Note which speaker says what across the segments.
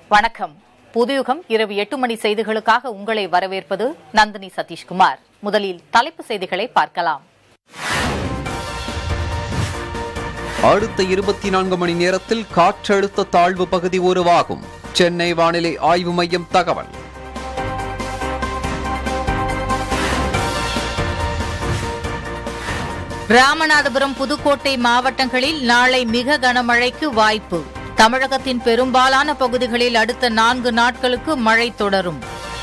Speaker 1: வணக்கம் புதுயுகம் இரவு எட்டு மணி செய்திகளுக்காக உங்களை வரவேற்பது நந்தினி சதீஷ்குமார் முதலில் தலைப்பு செய்திகளை பார்க்கலாம்
Speaker 2: அடுத்த இருபத்தி நான்கு மணி நேரத்தில் காற்றழுத்த தாழ்வு பகுதி உருவாகும் சென்னை வானிலை ஆய்வு மையம் தகவல்
Speaker 1: ராமநாதபுரம் புதுக்கோட்டை மாவட்டங்களில் நாளை மிக கனமழைக்கு வாய்ப்பு தமிழகத்தின் பெரும்பாலான பகுதிகளில் அடுத்த நான்கு நாட்களுக்கு மழை தொடரும்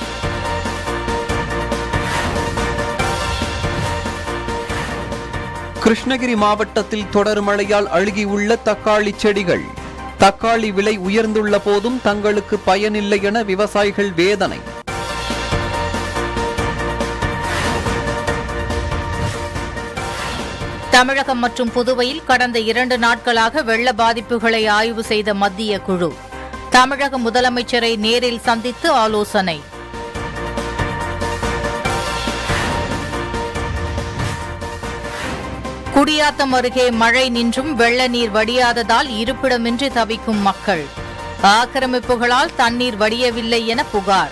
Speaker 2: கிருஷ்ணகிரி மாவட்டத்தில் தொடர் மழையால் அழுகியுள்ள தக்காளி செடிகள் தக்காளி விலை உயர்ந்துள்ள போதும் தங்களுக்கு பயனில்லை என விவசாயிகள் வேதனை
Speaker 1: தமிழகம் மற்றும் புதுவையில் கடந்த இரண்டு நாட்களாக வெள்ள பாதிப்புகளை ஆய்வு செய்த மத்திய குழு தமிழக முதலமைச்சரை நேரில் சந்தித்து ஆலோசனை குடியாத்தம் அருகே மழை நின்றும் வெள்ள நீர் வடியாததால் இருப்பிடமின்றி தவிக்கும் மக்கள் ஆக்கிரமிப்புகளால் தண்ணீர் வடியவில்லை என புகார்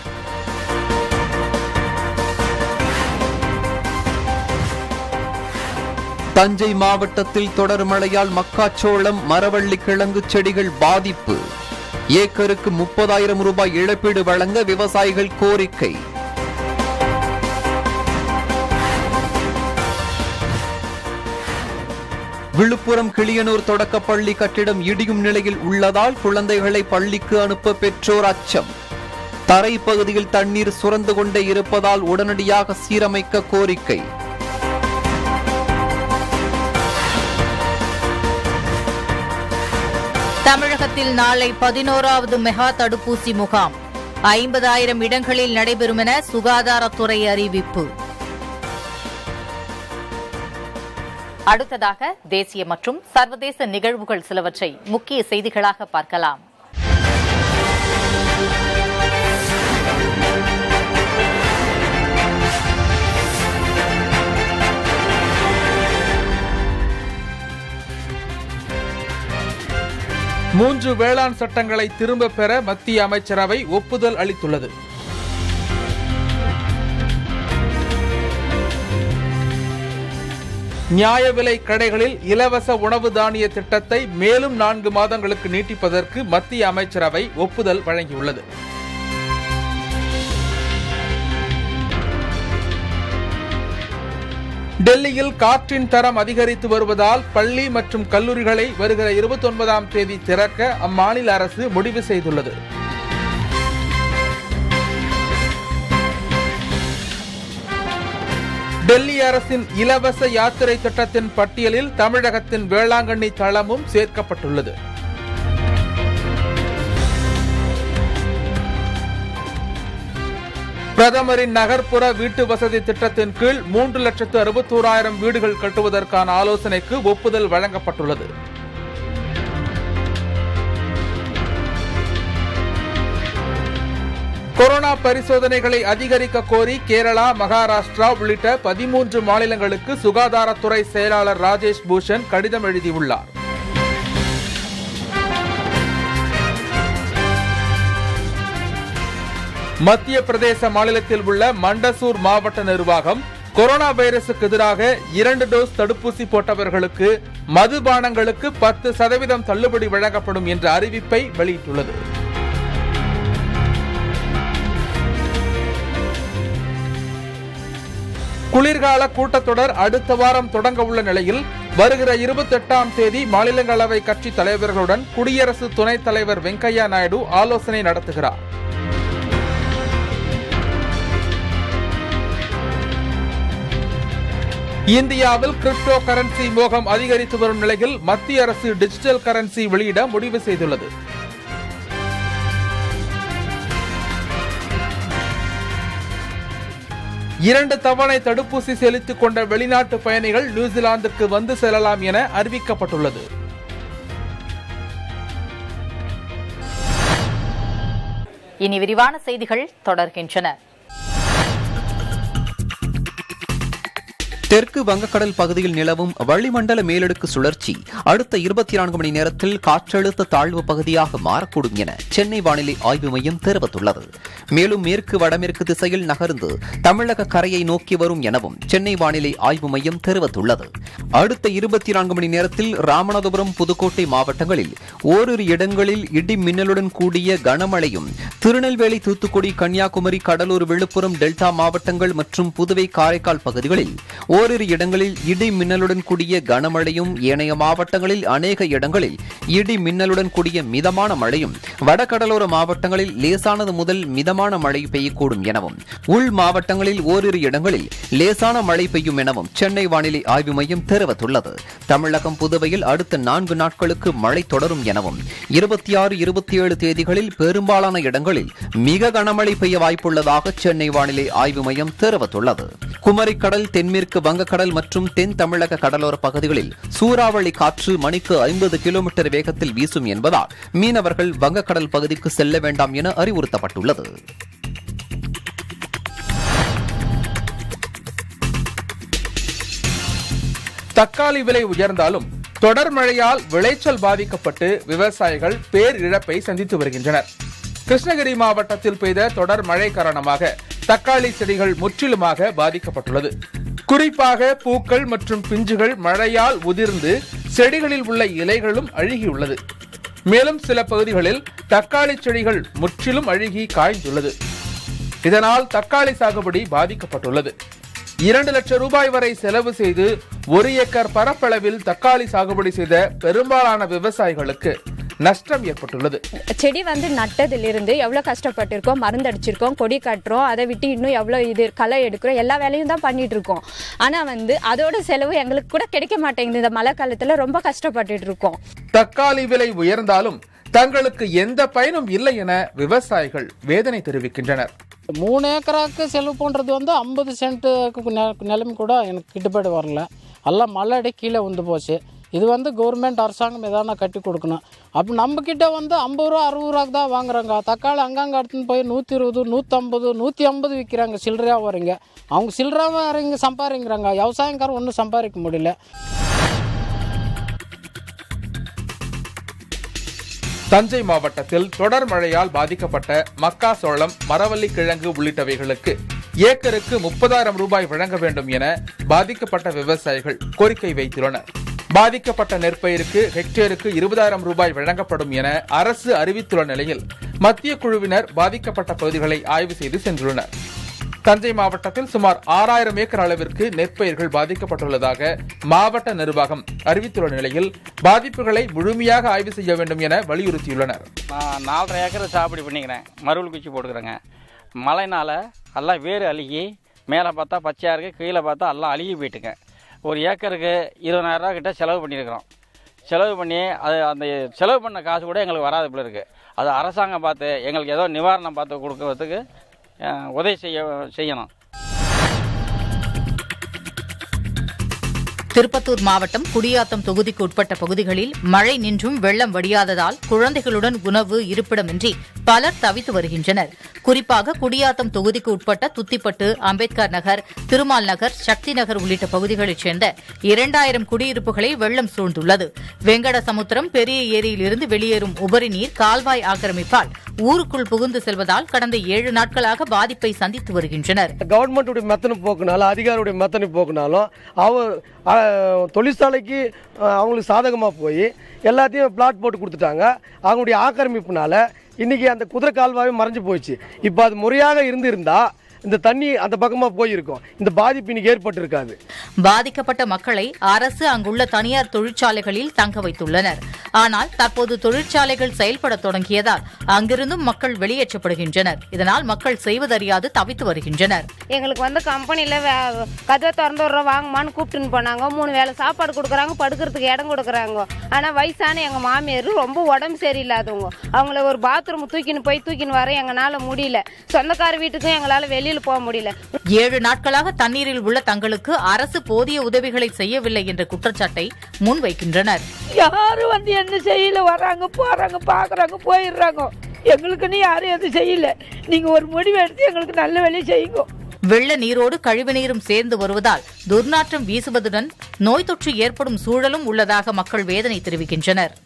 Speaker 2: தஞ்சை மாவட்டத்தில் தொடர் மழையால் மக்காச்சோளம் மரவள்ளி கிழங்கு செடிகள் பாதிப்பு ஏக்கருக்கு முப்பதாயிரம் ரூபாய் இழப்பீடு வழங்க விவசாயிகள் கோரிக்கை விழுப்புரம் கிளியனூர் தொடக்கப்பள்ளி கட்டிடம் இடியும் நிலையில் உள்ளதால் குழந்தைகளை பள்ளிக்கு அனுப்ப பெற்றோர் அச்சம் தரை பகுதியில் தண்ணீர் சுரந்து கொண்டே இருப்பதால் உடனடியாக சீரமைக்க கோரிக்கை
Speaker 1: தமிழகத்தில் நாளை பதினோராவது மெகா தடுப்பூசி முகாம் ஐம்பதாயிரம் இடங்களில் நடைபெறும் என சுகாதாரத்துறை அறிவிப்பு அடுத்ததாக தேசிய மற்றும் சர்வதேச நிகழ்வுகள் சிலவற்றை முக்கிய செய்திகளாக பார்க்கலாம்
Speaker 3: மூன்று வேளாண் சட்டங்களை திரும்பப் பெற மத்திய அமைச்சரவை ஒப்புதல் அளித்துள்ளது நியாய விலை கடைகளில் இலவச உணவு தானிய திட்டத்தை மேலும் நான்கு மாதங்களுக்கு நீட்டிப்பதற்கு மத்திய அமைச்சரவை ஒப்புதல் வழங்கியுள்ளது டெல்லியில் காற்றின் தரம் அதிகரித்து வருவதால் பள்ளி மற்றும் கல்லூரிகளை வருகிற இருபத்தி ஒன்பதாம் தேதி திறக்க அம்மாநில அரசு முடிவு செய்துள்ளது டெல்லி அரசின் இலவச யாத்திரை திட்டத்தின் பட்டியலில் தமிழகத்தின் வேளாங்கண்ணி தளமும் சேர்க்கப்பட்டுள்ளது பிரதமரின் நகர்ப்புற வீட்டு வசதி திட்டத்தின் கீழ் மூன்று லட்சத்து அறுபத்தோராயிரம் வீடுகள் கட்டுவதற்கான ஆலோசனைக்கு ஒப்புதல் வழங்கப்பட்டுள்ளது கொரோனா பரிசோதனைகளை அதிகரிக்க கோரி கேரளா மகாராஷ்டிரா உள்ளிட்ட பதிமூன்று மாநிலங்களுக்கு சுகாதாரத்துறை செயலாளர் ராஜேஷ் பூஷன் கடிதம் எழுதியுள்ளார் மத்திய பிரதேச மாநிலத்தில் உள்ள மண்டசூர் மாவட்ட நிர்வாகம் கொரோனா வைரசுக்கு எதிராக இரண்டு டோஸ் தடுப்பூசி போட்டவர்களுக்கு மதுபானங்களுக்கு பத்து சதவீதம் தள்ளுபடி வழங்கப்படும் என்ற அறிவிப்பை வெளியிட்டுள்ளது குளிர்கால கூட்டத்தொடர் அடுத்த வாரம் தொடங்க உள்ள நிலையில் வருகிற இருபத்தெட்டாம் தேதி மாநிலங்களவை கட்சி தலைவர்களுடன் குடியரசு துணைத் தலைவர் வெங்கையா நாயுடு ஆலோசனை நடத்துகிறார் இந்தியாவில் கிரிப்டோ கரன்சி மோகம் அதிகரித்து வரும் நிலையில் மத்திய அரசு டிஜிட்டல் கரன்சி வெளியிட முடிவு செய்துள்ளது இரண்டு தவணை தடுப்பூசி செலுத்திக் கொண்ட வெளிநாட்டு பயணிகள் நியூசிலாந்துக்கு வந்து செல்லலாம் என அறிவிக்கப்பட்டுள்ளது
Speaker 1: இனி விரிவான செய்திகள் தொடர்கின்றன
Speaker 2: தெற்கு வங்கக்கடல் பகுதியில் நிலவும் வளிமண்டல மேலடுக்கு சுழற்சி அடுத்த இருபத்தி நான்கு மணி நேரத்தில் காற்றழுத்த தாழ்வு பகுதியாக மாறக்கூடும் என சென்னை வானிலை ஆய்வு மையம் தெரிவித்துள்ளது மேலும் மேற்கு வடமேற்கு திசையில் நகர்ந்து தமிழக கரையை நோக்கி வரும் எனவும் சென்னை வானிலை ஆய்வு மையம் தெரிவித்துள்ளது அடுத்த இருபத்தி நான்கு மணி நேரத்தில் ராமநாதபுரம் புதுக்கோட்டை மாவட்டங்களில் ஓரிரு இடங்களில் இடி மின்னலுடன் கூடிய கனமழையும் திருநெல்வேலி தூத்துக்குடி கன்னியாகுமரி கடலூர் விழுப்புரம் டெல்டா மாவட்டங்கள் மற்றும் புதுவை காரைக்கால் பகுதிகளில் ஓரிரு இடங்களில் இடி மின்னலுடன் கூடிய கனமழையும் ஏனைய மாவட்டங்களில் அநேக இடங்களில் இடி மின்னலுடன் கூடிய மிதமான மழையும் வடகடலோர மாவட்டங்களில் லேசானது முதல் மிதமான மழை பெய்யக்கூடும் எனவும் உள் மாவட்டங்களில் ஓரிரு இடங்களில் லேசான மழை பெய்யும் எனவும் சென்னை வானிலை ஆய்வு மையம் தெரிவித்துள்ளது தமிழகம் புதுவையில் அடுத்த நான்கு நாட்களுக்கு மழை தொடரும் எனவும் இருபத்தி ஆறு இருபத்தி ஏழு தேதிகளில் பெரும்பாலான இடங்களில் மிக கனமழை பெய்ய வாய்ப்புள்ளதாக சென்னை வானிலை ஆய்வு மையம் தெரிவித்துள்ளது குமரிக்கடல் தென்மேற்கு வங்கக்கடல் மற்றும் தென் தமிழக கடலோர பகுதிகளில் சூறாவளி காற்று மணிக்கு ஐம்பது கிலோமீட்டர் வேகத்தில் வீசும் என்பதால் மீனவர்கள் வங்கக்கடல் பகுதிக்கு செல்ல வேண்டாம் என அறிவுறுத்தப்பட்டுள்ளது
Speaker 3: தக்காளி விலை உயர்ந்தாலும் தொடர் மழையால் விளைச்சல் பாதிக்கப்பட்டு விவசாயிகள் பேரிழப்பை சந்தித்து வருகின்றனர் கிருஷ்ணகிரி மாவட்டத்தில் பெய்த தொடர் மழை காரணமாக தக்காளி செடிகள் முற்றிலுமாக பாதிக்கப்பட்டுள்ளது குறிப்பாக பூக்கள் மற்றும் பிஞ்சுகள் மழையால் உதிர்ந்து செடிகளில் உள்ள இலைகளும் அழுகியுள்ளது மேலும் சில பகுதிகளில் தக்காளி செடிகள் முற்றிலும் அழுகி காய்ந்துள்ளது இதனால் தக்காளி சாகுபடி பாதிக்கப்பட்டுள்ளது இரண்டு லட்சம் ரூபாய் வரை செலவு செய்து ஒரு ஏக்கர் பரப்பளவில் தக்காளி சாகுபடி செய்த பெரும்பாலான விவசாயிகளுக்கு நஷ்டம் ஏற்பட்டுள்ளது
Speaker 4: செடி வந்து நட்டதிலிருந்து எவ்வளோ கஷ்டப்பட்டிருக்கோம் மருந்து அடிச்சிருக்கோம் கொடி கட்டுறோம் அதை விட்டு இன்னும் எவ்வளோ இது களை எடுக்கிறோம் எல்லா வேலையும் தான் பண்ணிட்டு இருக்கோம் ஆனால் வந்து அதோட செலவு எங்களுக்கு கூட கிடைக்க மாட்டேங்குது இந்த மழை காலத்தில் ரொம்ப கஷ்டப்பட்டுட்டு இருக்கோம்
Speaker 3: தக்காளி விலை உயர்ந்தாலும் தங்களுக்கு எந்த பயனும் இல்லை என விவசாயிகள் வேதனை தெரிவிக்கின்றனர்
Speaker 5: மூணு ஏக்கராக்கு செலவு பண்ணுறது வந்து ஐம்பது சென்ட்டுக்கு நெ- நிலைமை கூட எனக்கு கிட்டப்பாடு வரல எல்லாம் மழை அடி கீழே வந்து போச்சு இது வந்து கவர்மெண்ட் அரசாங்கம் எதனா கட்டி கொடுக்கணும் அப்போ நம்மக்கிட்ட வந்து ஐம்பது ரூபா அறுபது ரூபாக்கு தான் வாங்குறாங்க தக்காளி அங்கங்கே எடுத்துன்னு போய் நூற்றி இருபது நூற்றம்பது நூற்றி ஐம்பது விற்கிறாங்க சில்லறையாக வரீங்க அவங்க சில்லறையாக வரீங்க சம்பாதிக்கிறாங்க விவசாயக்காரன் ஒன்றும் சம்பாதிக்க முடியல
Speaker 3: தஞ்சை மாவட்டத்தில் தொடர் மழையால் பாதிக்கப்பட்ட மக்காசோளம் மரவள்ளி கிழங்கு உள்ளிட்டவைகளுக்கு ஏக்கருக்கு முப்பதாயிரம் ரூபாய் வழங்க வேண்டும் என பாதிக்கப்பட்ட விவசாயிகள் கோரிக்கை வைத்துள்ளனர் பாதிக்கப்பட்ட நெற்பயிருக்கு ஹெக்டேருக்கு இருபதாயிரம் ரூபாய் வழங்கப்படும் என அரசு அறிவித்துள்ள நிலையில் மத்திய குழுவினர் பாதிக்கப்பட்ட பகுதிகளை ஆய்வு செய்து சென்றுள்ளனர் தஞ்சை மாவட்டத்தில் சுமார் ஆறாயிரம் ஏக்கர் அளவிற்கு நெற்பயிர்கள் பாதிக்கப்பட்டுள்ளதாக மாவட்ட நிர்வாகம் அறிவித்துள்ள நிலையில் பாதிப்புகளை முழுமையாக ஆய்வு செய்ய வேண்டும் என வலியுறுத்தியுள்ளனர்
Speaker 6: நான் நாலரை ஏக்கர் சாகுபடி பண்ணிக்கிறேன் மருவல் குச்சி போட்டுக்கிறேங்க மழைனால எல்லாம் வேர் அழுகி மேலே பார்த்தா பச்சையாக இருக்குது கீழே பார்த்தா எல்லாம் அழுகி போயிட்டுங்க ஒரு ஏக்கருக்கு இருபதாயிரரூவா கிட்ட செலவு பண்ணியிருக்கிறோம் செலவு பண்ணி அது அந்த செலவு பண்ண காசு கூட எங்களுக்கு வராது போல இருக்குது அது அரசாங்கம் பார்த்து எங்களுக்கு ஏதோ நிவாரணம் பார்த்து கொடுக்கறதுக்கு அஹ், உதவி செய்ய செய்யணும்
Speaker 1: திருப்பத்தூர் மாவட்டம் குடியாத்தம் தொகுதிக்கு உட்பட்ட பகுதிகளில் மழை நின்றும் வெள்ளம் வடியாததால் குழந்தைகளுடன் உணவு இருப்பிடமின்றி பலர் தவித்து வருகின்றனர் குறிப்பாக குடியாத்தம் தொகுதிக்கு உட்பட்ட துத்திப்பட்டு அம்பேத்கர் நகர் திருமால் நகர் சக்தி நகர் உள்ளிட்ட பகுதிகளைச் சேர்ந்த இரண்டாயிரம் குடியிருப்புகளை வெள்ளம் சூழ்ந்துள்ளது வெங்கடசமுத்திரம் பெரிய ஏரியிலிருந்து வெளியேறும் உபரி நீர் கால்வாய் ஆக்கிரமிப்பால் ஊருக்குள் புகுந்து செல்வதால் கடந்த ஏழு நாட்களாக பாதிப்பை சந்தித்து வருகின்றனர்
Speaker 7: கவர்மெண்ட்டுடைய மெத்தனை போக்குனாலும் அதிகாரியுடைய மெத்தனை போக்குனாலும் அவ அஹ், தொழிற்சாலைக்கு அஹ், அவங்களுக்கு சாதகமாக போய் எல்லாத்தையும் பிளாட் போட்டு கொடுத்துட்டாங்க அவங்களுடைய ஆக்கிரமிப்புனால இன்னைக்கு அந்த குதிரை கால்வாயும் மறைஞ்சு போயிடுச்சு இப்போ அது முறையாக இருந்திருந்தா இந்த தண்ணி அந்த பக்கமாக போயிருக்கும் இந்த பாதிப்பு இன்னைக்கு ஏற்பட்டிருக்காது
Speaker 1: பாதிக்கப்பட்ட மக்களை அரசு அங்குள்ள தனியார் தொழிற்சாலைகளில் தங்க வைத்துள்ளனர் ஆனால் தற்போது தொழிற்சாலைகள் செயல்பட தொடங்கியதால் அங்கிருந்தும் மக்கள் வெளியேற்றப்படுகின்றனர் இதனால் மக்கள் செய்வதறியாது தவித்து வருகின்றனர்
Speaker 8: எங்களுக்கு வந்து கம்பெனியில் கதவை திறந்து விட்றோம் வாங்கம்மான்னு கூப்பிட்டுன்னு போனாங்க மூணு வேளை சாப்பாடு கொடுக்குறாங்க படுக்கிறதுக்கு இடம் கொடுக்குறாங்க ஆனால் வயசான எங்கள் மாமியார் ரொம்ப உடம்பு சரியில்லாதவங்க அவங்கள ஒரு பாத்ரூம் தூக்கின்னு போய் தூக்கின்னு வர எங்களால் முடியல சொந்தக்கார வீட்டுக்கும் எங்களால் வெளியில் போக முடியல
Speaker 1: ஏழு நாட்களாக தண்ணீரில் உள்ள தங்களுக்கு அரசு போதிய உதவிகளை செய்யவில்லை என்ற குற்றச்சாட்டை முன்வைக்கின்றனர்
Speaker 9: யாரும் வந்து என்ன செய்யல வராங்க போறாங்க பாக்குறாங்க போயிடுறாங்க எங்களுக்குன்னு யாரும் எதுவும் செய்யல நீங்க ஒரு முடிவு எடுத்து எங்களுக்கு நல்ல வேலையை செய்யுங்க
Speaker 1: வெள்ள நீரோடு கழிவுநீரும் சேர்ந்து வருவதால் துர்நாற்றம் வீசுவதுடன் நோய் தொற்று ஏற்படும் சூழலும் உள்ளதாக மக்கள் வேதனை தெரிவிக்கின்றனர்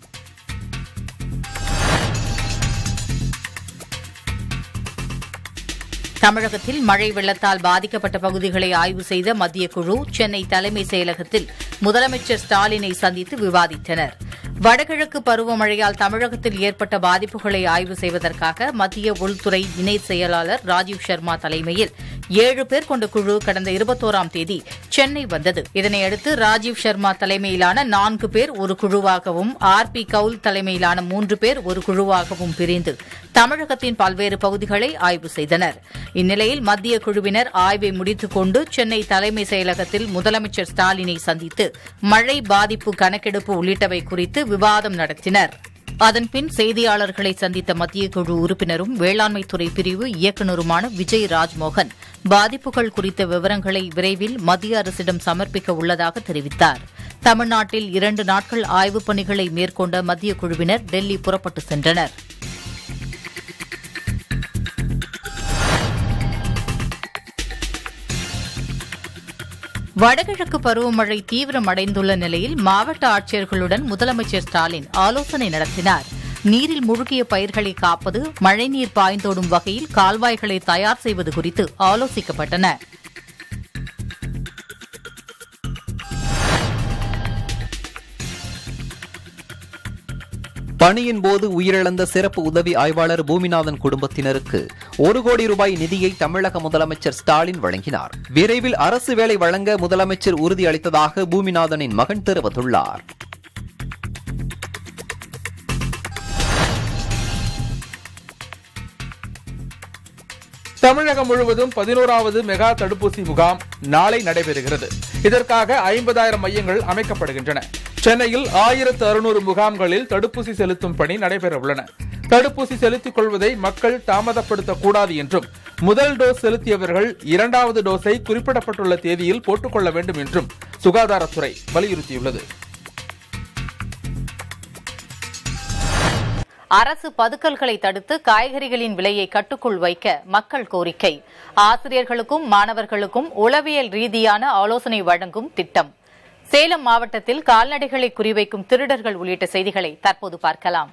Speaker 1: தமிழகத்தில் மழை வெள்ளத்தால் பாதிக்கப்பட்ட பகுதிகளை ஆய்வு செய்த மத்திய குழு சென்னை தலைமை செயலகத்தில் முதலமைச்சர் ஸ்டாலினை சந்தித்து விவாதித்தனர் வடகிழக்கு பருவமழையால் தமிழகத்தில் ஏற்பட்ட பாதிப்புகளை ஆய்வு செய்வதற்காக மத்திய உள்துறை இணை செயலாளர் ராஜீவ் சர்மா தலைமையில் ஏழு பேர் கொண்ட குழு கடந்த இருபத்தோராம் தேதி சென்னை வந்தது இதனையடுத்து ராஜீவ் சர்மா தலைமையிலான நான்கு பேர் ஒரு குழுவாகவும் ஆர் பி கவுல் தலைமையிலான மூன்று பேர் ஒரு குழுவாகவும் பிரிந்து தமிழகத்தின் பல்வேறு பகுதிகளை ஆய்வு செய்தனர் இந்நிலையில் மத்திய குழுவினர் ஆய்வை முடித்துக் கொண்டு சென்னை தலைமை செயலகத்தில் முதலமைச்சர் ஸ்டாலினை சந்தித்து மழை பாதிப்பு கணக்கெடுப்பு உள்ளிட்டவை குறித்து விவாதம் நடத்தினர் அதன்பின் செய்தியாளர்களை சந்தித்த மத்திய குழு உறுப்பினரும் வேளாண்மைத்துறை பிரிவு இயக்குநருமான விஜய் ராஜ்மோகன் பாதிப்புகள் குறித்த விவரங்களை விரைவில் மத்திய அரசிடம் சமர்ப்பிக்க உள்ளதாக தெரிவித்தார் தமிழ்நாட்டில் இரண்டு நாட்கள் ஆய்வுப் பணிகளை மேற்கொண்ட மத்திய குழுவினர் டெல்லி புறப்பட்டு சென்றனர் வடகிழக்கு பருவமழை தீவிரமடைந்துள்ள நிலையில் மாவட்ட ஆட்சியர்களுடன் முதலமைச்சர் ஸ்டாலின் ஆலோசனை நடத்தினார் நீரில் மூழ்கிய பயிர்களை காப்பது மழைநீர் பாய்ந்தோடும் வகையில் கால்வாய்களை தயார் செய்வது குறித்து ஆலோசிக்கப்பட்டன
Speaker 2: பணியின் போது உயிரிழந்த சிறப்பு உதவி ஆய்வாளர் பூமிநாதன் குடும்பத்தினருக்கு ஒரு கோடி ரூபாய் நிதியை தமிழக முதலமைச்சர் ஸ்டாலின் வழங்கினார் விரைவில் அரசு வேலை வழங்க முதலமைச்சர் உறுதியளித்ததாக பூமிநாதனின் மகன் தெரிவித்துள்ளார்
Speaker 3: தமிழகம் முழுவதும் பதினோராவது மெகா தடுப்பூசி முகாம் நாளை நடைபெறுகிறது இதற்காக ஐம்பதாயிரம் மையங்கள் அமைக்கப்படுகின்றன சென்னையில் ஆயிரத்து அறுநூறு முகாம்களில் தடுப்பூசி செலுத்தும் பணி நடைபெற உள்ளன தடுப்பூசி செலுத்திக் கொள்வதை மக்கள் தாமதப்படுத்தக் கூடாது என்றும் முதல் டோஸ் செலுத்தியவர்கள் இரண்டாவது டோஸை குறிப்பிடப்பட்டுள்ள தேதியில் போட்டுக்கொள்ள வேண்டும் என்றும் சுகாதாரத்துறை வலியுறுத்தியுள்ளது
Speaker 1: அரசு பதுக்கல்களை தடுத்து காய்கறிகளின் விலையை கட்டுக்குள் வைக்க மக்கள் கோரிக்கை ஆசிரியர்களுக்கும் மாணவர்களுக்கும் உளவியல் ரீதியான ஆலோசனை வழங்கும் திட்டம் சேலம் மாவட்டத்தில் கால்நடைகளை குறிவைக்கும் திருடர்கள் உள்ளிட்ட செய்திகளை தற்போது பார்க்கலாம்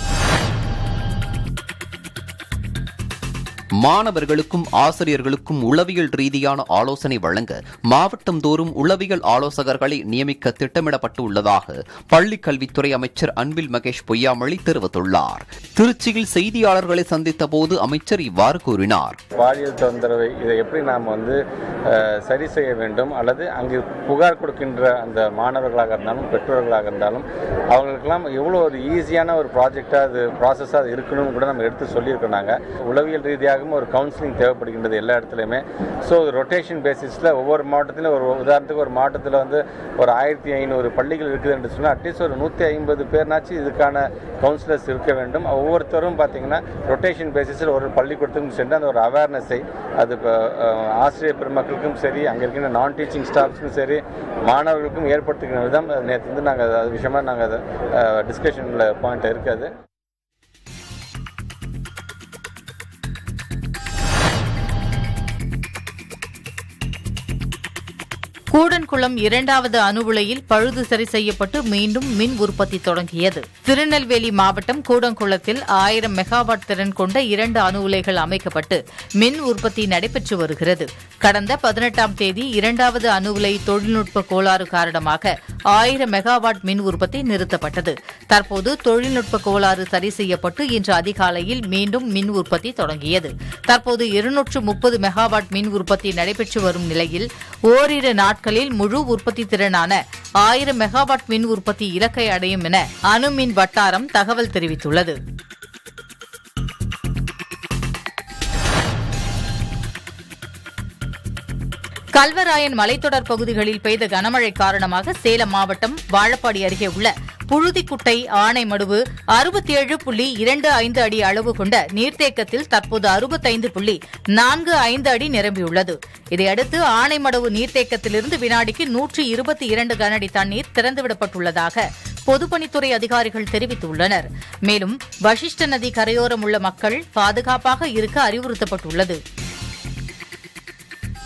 Speaker 2: மாணவர்களுக்கும் ஆசிரியர்களுக்கும் உளவியல் ரீதியான ஆலோசனை வழங்க மாவட்டம் தோறும் உளவியல் ஆலோசகர்களை நியமிக்க திட்டமிடப்பட்டு உள்ளதாக பள்ளிக் கல்வித்துறை அமைச்சர் அன்பில் மகேஷ் பொய்யாமொழி தெரிவித்துள்ளார் திருச்சியில் செய்தியாளர்களை சந்தித்த போது அமைச்சர் இவ்வாறு கூறினார்
Speaker 10: பாலியல் தொந்தரவை இதை எப்படி நாம் வந்து அஹ், சரி செய்ய வேண்டும் அல்லது அங்கு புகார் கொடுக்கின்ற அந்த மாணவர்களாக இருந்தாலும் பெற்றோர்களாக இருந்தாலும் அவங்களுக்கெல்லாம் எவ்வளோ ஒரு ஈஸியான ஒரு ப்ராஜெக்டாக அது ப்ராசஸாக அது இருக்கணும்னு கூட நம்ம எடுத்து சொல்லியிருக்கோம் நாங்கள் உளவியல் ரீதியாகவும் ஒரு கவுன்சிலிங் தேவைப்படுகின்றது எல்லா இடத்துலையுமே ஸோ ரொட்டேஷன் பேசிஸில் ஒவ்வொரு மாவட்டத்திலும் ஒரு உதாரணத்துக்கு ஒரு மாவட்டத்தில் வந்து ஒரு ஆயிரத்தி ஐநூறு பள்ளிகள் இருக்குது என்று சொன்னால் அட்லீஸ்ட் ஒரு நூற்றி ஐம்பது பேர்னாச்சும் இதுக்கான கவுன்சிலர்ஸ் இருக்க வேண்டும் ஒவ்வொருத்தரும் பார்த்தீங்கன்னா ரொட்டேஷன் பேசிஸில் ஒரு பள்ளிக்கூடத்துக்கும் சென்று அந்த ஒரு அவேர்னஸை அது இப்போ அஹ், ஆசிரியர் பெருமக்களுக்கும் சரி அங்கே இருக்கின்ற நான் டீச்சிங் ஸ்டாஃப்ஸ்க்கும் சரி மாணவர்களுக்கும் ஏற்படுத்துகிற விதம் நேற்று வந்து நாங்கள் அது விஷயமா நாங்கள் அதை டிஸ்கஷனில் பாயிண்ட் இருக்காது
Speaker 1: கூடன்குளம் இரண்டாவது அணு உலையில் பழுது சரி செய்யப்பட்டு மீண்டும் மின் உற்பத்தி தொடங்கியது திருநெல்வேலி மாவட்டம் கூடன்குளத்தில் ஆயிரம் மெகாவாட் திறன் கொண்ட இரண்டு அணு உலைகள் அமைக்கப்பட்டு மின் உற்பத்தி நடைபெற்று வருகிறது கடந்த பதினெட்டாம் தேதி இரண்டாவது அணு உலை தொழில்நுட்ப கோளாறு காரணமாக ஆயிரம் மெகாவாட் மின் உற்பத்தி நிறுத்தப்பட்டது தற்போது தொழில்நுட்ப கோளாறு சரி செய்யப்பட்டு இன்று அதிகாலையில் மீண்டும் மின் உற்பத்தி தொடங்கியது தற்போது இருநூற்று முப்பது மெகாவாட் மின் உற்பத்தி நடைபெற்று வரும் நிலையில் ஓரிரு நாட்களில் முழு உற்பத்தி திறனான ஆயிரம் மெகாவாட் மின் உற்பத்தி இலக்கை அடையும் என அணு மின் வட்டாரம் தகவல் தெரிவித்துள்ளது கல்வராயன் மலைத்தொடர் பகுதிகளில் பெய்த கனமழை காரணமாக சேலம் மாவட்டம் வாழப்பாடி அருகே உள்ள புழுதிக்குட்டை ஆனைமடுவு அறுபத்தேழு புள்ளி இரண்டு ஐந்து அடி அளவு கொண்ட நீர்த்தேக்கத்தில் தற்போது அறுபத்தைந்து புள்ளி நான்கு ஐந்து அடி நிரம்பியுள்ளது இதையடுத்து ஆனைமடவு நீர்த்தேக்கத்திலிருந்து வினாடிக்கு நூற்றி இருபத்தி இரண்டு கனஅடி தண்ணீர் திறந்துவிடப்பட்டுள்ளதாக பொதுப்பணித்துறை அதிகாரிகள் தெரிவித்துள்ளனர் மேலும் வசிஷ்ட நதி கரையோரம் உள்ள மக்கள் பாதுகாப்பாக இருக்க அறிவுறுத்தப்பட்டுள்ளது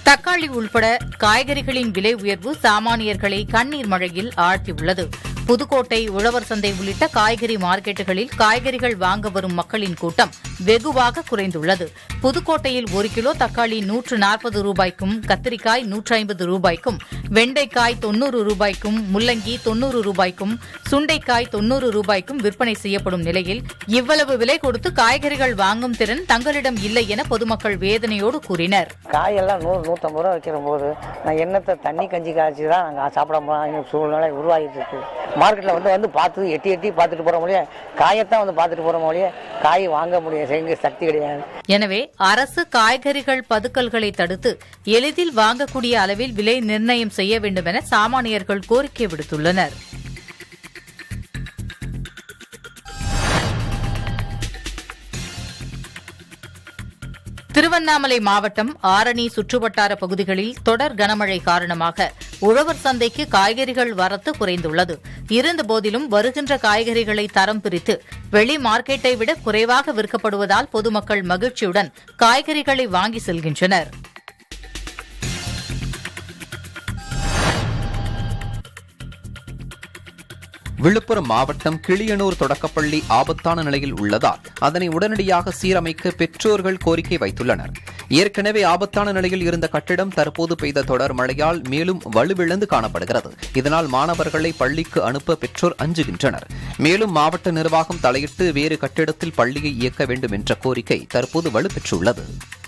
Speaker 1: தக்காளி உள்பட காய்கறிகளின் விலை உயர்வு சாமானியர்களை கண்ணீர் மழையில் ஆழ்த்தியுள்ளது புதுக்கோட்டை உழவர் சந்தை உள்ளிட்ட காய்கறி மார்க்கெட்டுகளில் காய்கறிகள் வாங்க வரும் மக்களின் கூட்டம் வெகுவாக குறைந்துள்ளது புதுக்கோட்டையில் ஒரு கிலோ தக்காளி நூற்று நாற்பது ரூபாய்க்கும் கத்திரிக்காய் நூற்று ஐம்பது ரூபாய்க்கும் வெண்டைக்காய் தொன்னூறு ரூபாய்க்கும் முள்ளங்கி தொன்னூறு ரூபாய்க்கும் சுண்டைக்காய் தொன்னூறு ரூபாய்க்கும் விற்பனை செய்யப்படும் நிலையில் இவ்வளவு விலை கொடுத்து காய்கறிகள் வாங்கும் திறன் தங்களிடம் இல்லை என பொதுமக்கள் வேதனையோடு கூறினர்
Speaker 11: காயெல்லாம் நூறு நூற்றம்பது ரூபா வைக்கிற போது நான் எண்ணத்தை தண்ணி கஞ்சி காய்ச்சி தான் நாங்கள் சாப்பிட போகிறோம் சூழ்நிலை உருவாகிட்டு இருக்கு மார்க்கெட்டில் வந்து வந்து பார்த்து எட்டி எட்டி பார்த்துட்டு போகிற மொழியே காயத்தான் வந்து பார்த்துட்டு போகிற மொழியே காய் வாங்க முடியும் செய்ய சக்தி கிடையாது
Speaker 1: எனவே அரசு காய்கறிகள் பதுக்கல்களை தடுத்து எளிதில் வாங்கக்கூடிய அளவில் விலை நிர்ணயம் செய்ய வேண்டும் என சாமானியர்கள் கோரிக்கை விடுத்துள்ளனர் திருவண்ணாமலை மாவட்டம் ஆரணி சுற்றுவட்டார பகுதிகளில் தொடர் கனமழை காரணமாக உழவர் சந்தைக்கு காய்கறிகள் வரத்து குறைந்துள்ளது இருந்தபோதிலும் வருகின்ற காய்கறிகளை தரம் பிரித்து வெளி மார்க்கெட்டை விட குறைவாக விற்கப்படுவதால் பொதுமக்கள் மகிழ்ச்சியுடன் காய்கறிகளை வாங்கி செல்கின்றனர்
Speaker 2: விழுப்புரம் மாவட்டம் கிளியனூர் தொடக்கப்பள்ளி ஆபத்தான நிலையில் உள்ளதால் அதனை உடனடியாக சீரமைக்க பெற்றோர்கள் கோரிக்கை வைத்துள்ளனர் ஏற்கனவே ஆபத்தான நிலையில் இருந்த கட்டிடம் தற்போது பெய்த தொடர் மழையால் மேலும் வலுவிழந்து காணப்படுகிறது இதனால் மாணவர்களை பள்ளிக்கு அனுப்ப பெற்றோர் அஞ்சுகின்றனர் மேலும் மாவட்ட நிர்வாகம் தலையிட்டு வேறு கட்டிடத்தில் பள்ளியை இயக்க வேண்டும் என்ற கோரிக்கை தற்போது வலுப்பெற்றுள்ளது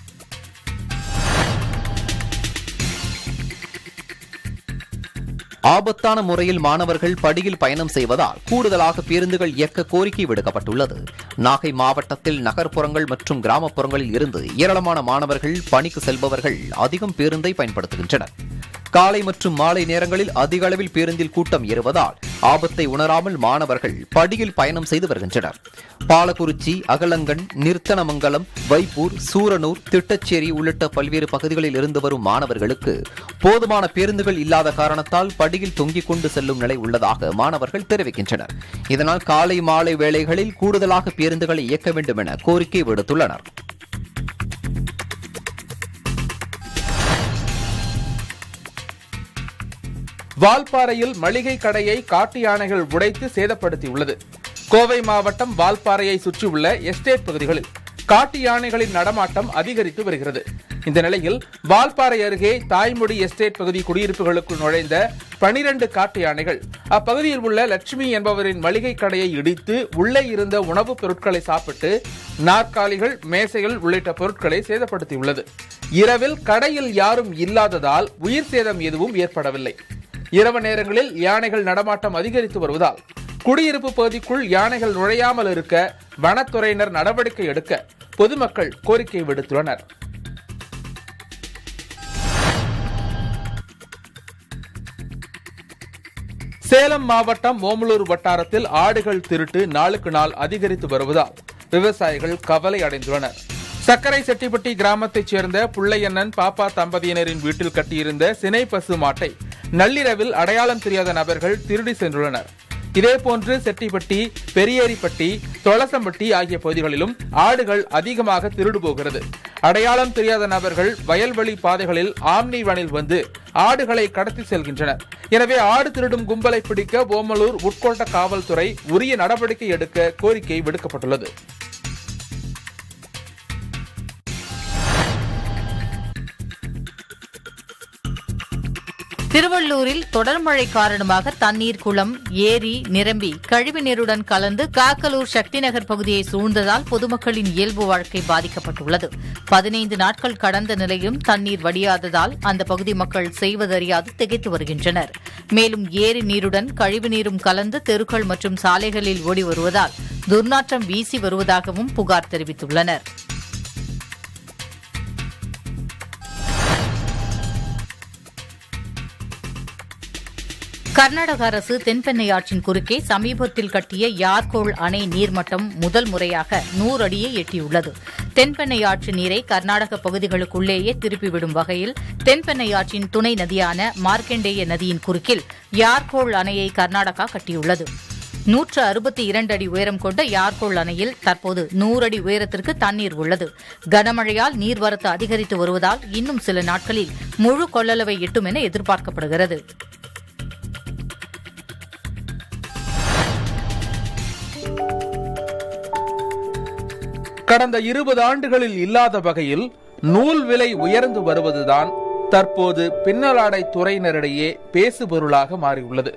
Speaker 2: ஆபத்தான முறையில் மாணவர்கள் படியில் பயணம் செய்வதால் கூடுதலாக பேருந்துகள் இயக்க கோரிக்கை விடுக்கப்பட்டுள்ளது நாகை மாவட்டத்தில் நகர்ப்புறங்கள் மற்றும் கிராமப்புறங்களில் இருந்து ஏராளமான மாணவர்கள் பணிக்கு செல்பவர்கள் அதிகம் பேருந்தை பயன்படுத்துகின்றனர் காலை மற்றும் மாலை நேரங்களில் அதிக அளவில் பேருந்தில் கூட்டம் ஏறுவதால் ஆபத்தை உணராமல் மாணவர்கள் படியில் பயணம் செய்து வருகின்றனர் பாலக்குறிச்சி அகலங்கன் நிர்த்தனமங்கலம் வைப்பூர் சூரனூர் திட்டச்சேரி உள்ளிட்ட பல்வேறு பகுதிகளில் இருந்து வரும் மாணவர்களுக்கு போதுமான பேருந்துகள் இல்லாத காரணத்தால் படியில் தொங்கிக் கொண்டு செல்லும் நிலை உள்ளதாக மாணவர்கள் தெரிவிக்கின்றனர் இதனால் காலை மாலை வேளைகளில் கூடுதலாக பேருந்துகளை இயக்க வேண்டும் என கோரிக்கை விடுத்துள்ளனர்
Speaker 3: வால்பாறையில் மளிகை கடையை காட்டு யானைகள் உடைத்து சேதப்படுத்தியுள்ளது கோவை மாவட்டம் வால்பாறையை சுற்றியுள்ள எஸ்டேட் பகுதிகளில் காட்டு யானைகளின் நடமாட்டம் அதிகரித்து வருகிறது இந்த நிலையில் வால்பாறை அருகே தாய்மொழி எஸ்டேட் பகுதி குடியிருப்புகளுக்குள் நுழைந்த பனிரண்டு காட்டு யானைகள் அப்பகுதியில் உள்ள லட்சுமி என்பவரின் மளிகை கடையை இடித்து உள்ளே இருந்த உணவுப் பொருட்களை சாப்பிட்டு நாற்காலிகள் மேசைகள் உள்ளிட்ட பொருட்களை சேதப்படுத்தியுள்ளது இரவில் கடையில் யாரும் இல்லாததால் உயிர் சேதம் எதுவும் ஏற்படவில்லை இரவு நேரங்களில் யானைகள் நடமாட்டம் அதிகரித்து வருவதால் குடியிருப்பு பகுதிக்குள் யானைகள் நுழையாமல் இருக்க வனத்துறையினர் நடவடிக்கை எடுக்க பொதுமக்கள் கோரிக்கை விடுத்துள்ளனர் சேலம் மாவட்டம் ஓமலூர் வட்டாரத்தில் ஆடுகள் திருட்டு நாளுக்கு நாள் அதிகரித்து வருவதால் விவசாயிகள் கவலை அடைந்துள்ளனர் சக்கரை செட்டிப்பட்டி கிராமத்தைச் சேர்ந்த புள்ளையண்ணன் பாப்பா தம்பதியினரின் வீட்டில் கட்டியிருந்த சினை பசு மாட்டை நள்ளிரவில் அடையாளம் தெரியாத நபர்கள் திருடி சென்றுள்ளனர் இதேபோன்று செட்டிப்பட்டி பெரியேரிப்பட்டி தொளசம்பட்டி ஆகிய பகுதிகளிலும் ஆடுகள் அதிகமாக திருடு போகிறது அடையாளம் தெரியாத நபர்கள் வயல்வெளி பாதைகளில் ஆம்னி வனில் வந்து ஆடுகளை கடத்தி செல்கின்றனர் எனவே ஆடு திருடும் கும்பலை பிடிக்க ஓமலூர் உட்கோட்ட காவல்துறை உரிய நடவடிக்கை எடுக்க கோரிக்கை விடுக்கப்பட்டுள்ளது
Speaker 1: திருவள்ளூரில் தொடர் மழை காரணமாக தண்ணீர் குளம் ஏரி நிரம்பி கழிவு நீருடன் கலந்து காக்கலூர் சக்தி நகர் பகுதியை சூழ்ந்ததால் பொதுமக்களின் இயல்பு வாழ்க்கை பாதிக்கப்பட்டுள்ளது பதினைந்து நாட்கள் கடந்த நிலையும் தண்ணீர் வடியாததால் அந்த பகுதி மக்கள் செய்வதறியாது திகைத்து வருகின்றனர் மேலும் ஏரி நீருடன் கழிவு நீரும் கலந்து தெருக்கள் மற்றும் சாலைகளில் ஓடி வருவதால் துர்நாற்றம் வீசி வருவதாகவும் புகார் தெரிவித்துள்ளனர் கர்நாடக அரசு தென்பெண்ணை ஆற்றின் குறுக்கே சமீபத்தில் கட்டிய யார்கோள் அணை நீர்மட்டம் முதல் முறையாக நூறு அடியை எட்டியுள்ளது தென்பெண்ணை ஆற்று நீரை கர்நாடக பகுதிகளுக்குள்ளேயே திருப்பிவிடும் வகையில் தென்பெண்ணை ஆற்றின் துணை நதியான மார்க்கண்டேய நதியின் குறுக்கில் யார்கோள் அணையை கர்நாடகா கட்டியுள்ளது நூற்று அறுபத்தி இரண்டு அடி உயரம் கொண்ட யார்கோள் அணையில் தற்போது நூறு அடி உயரத்திற்கு தண்ணீர் உள்ளது கனமழையால் நீர்வரத்து அதிகரித்து வருவதால் இன்னும் சில நாட்களில் முழு கொள்ளளவை எட்டும் என எதிர்பார்க்கப்படுகிறது
Speaker 3: கடந்த இருபது ஆண்டுகளில் இல்லாத வகையில் நூல் விலை உயர்ந்து வருவதுதான் தற்போது பின்னலாடை துறையினரிடையே பேசுபொருளாக மாறியுள்ளது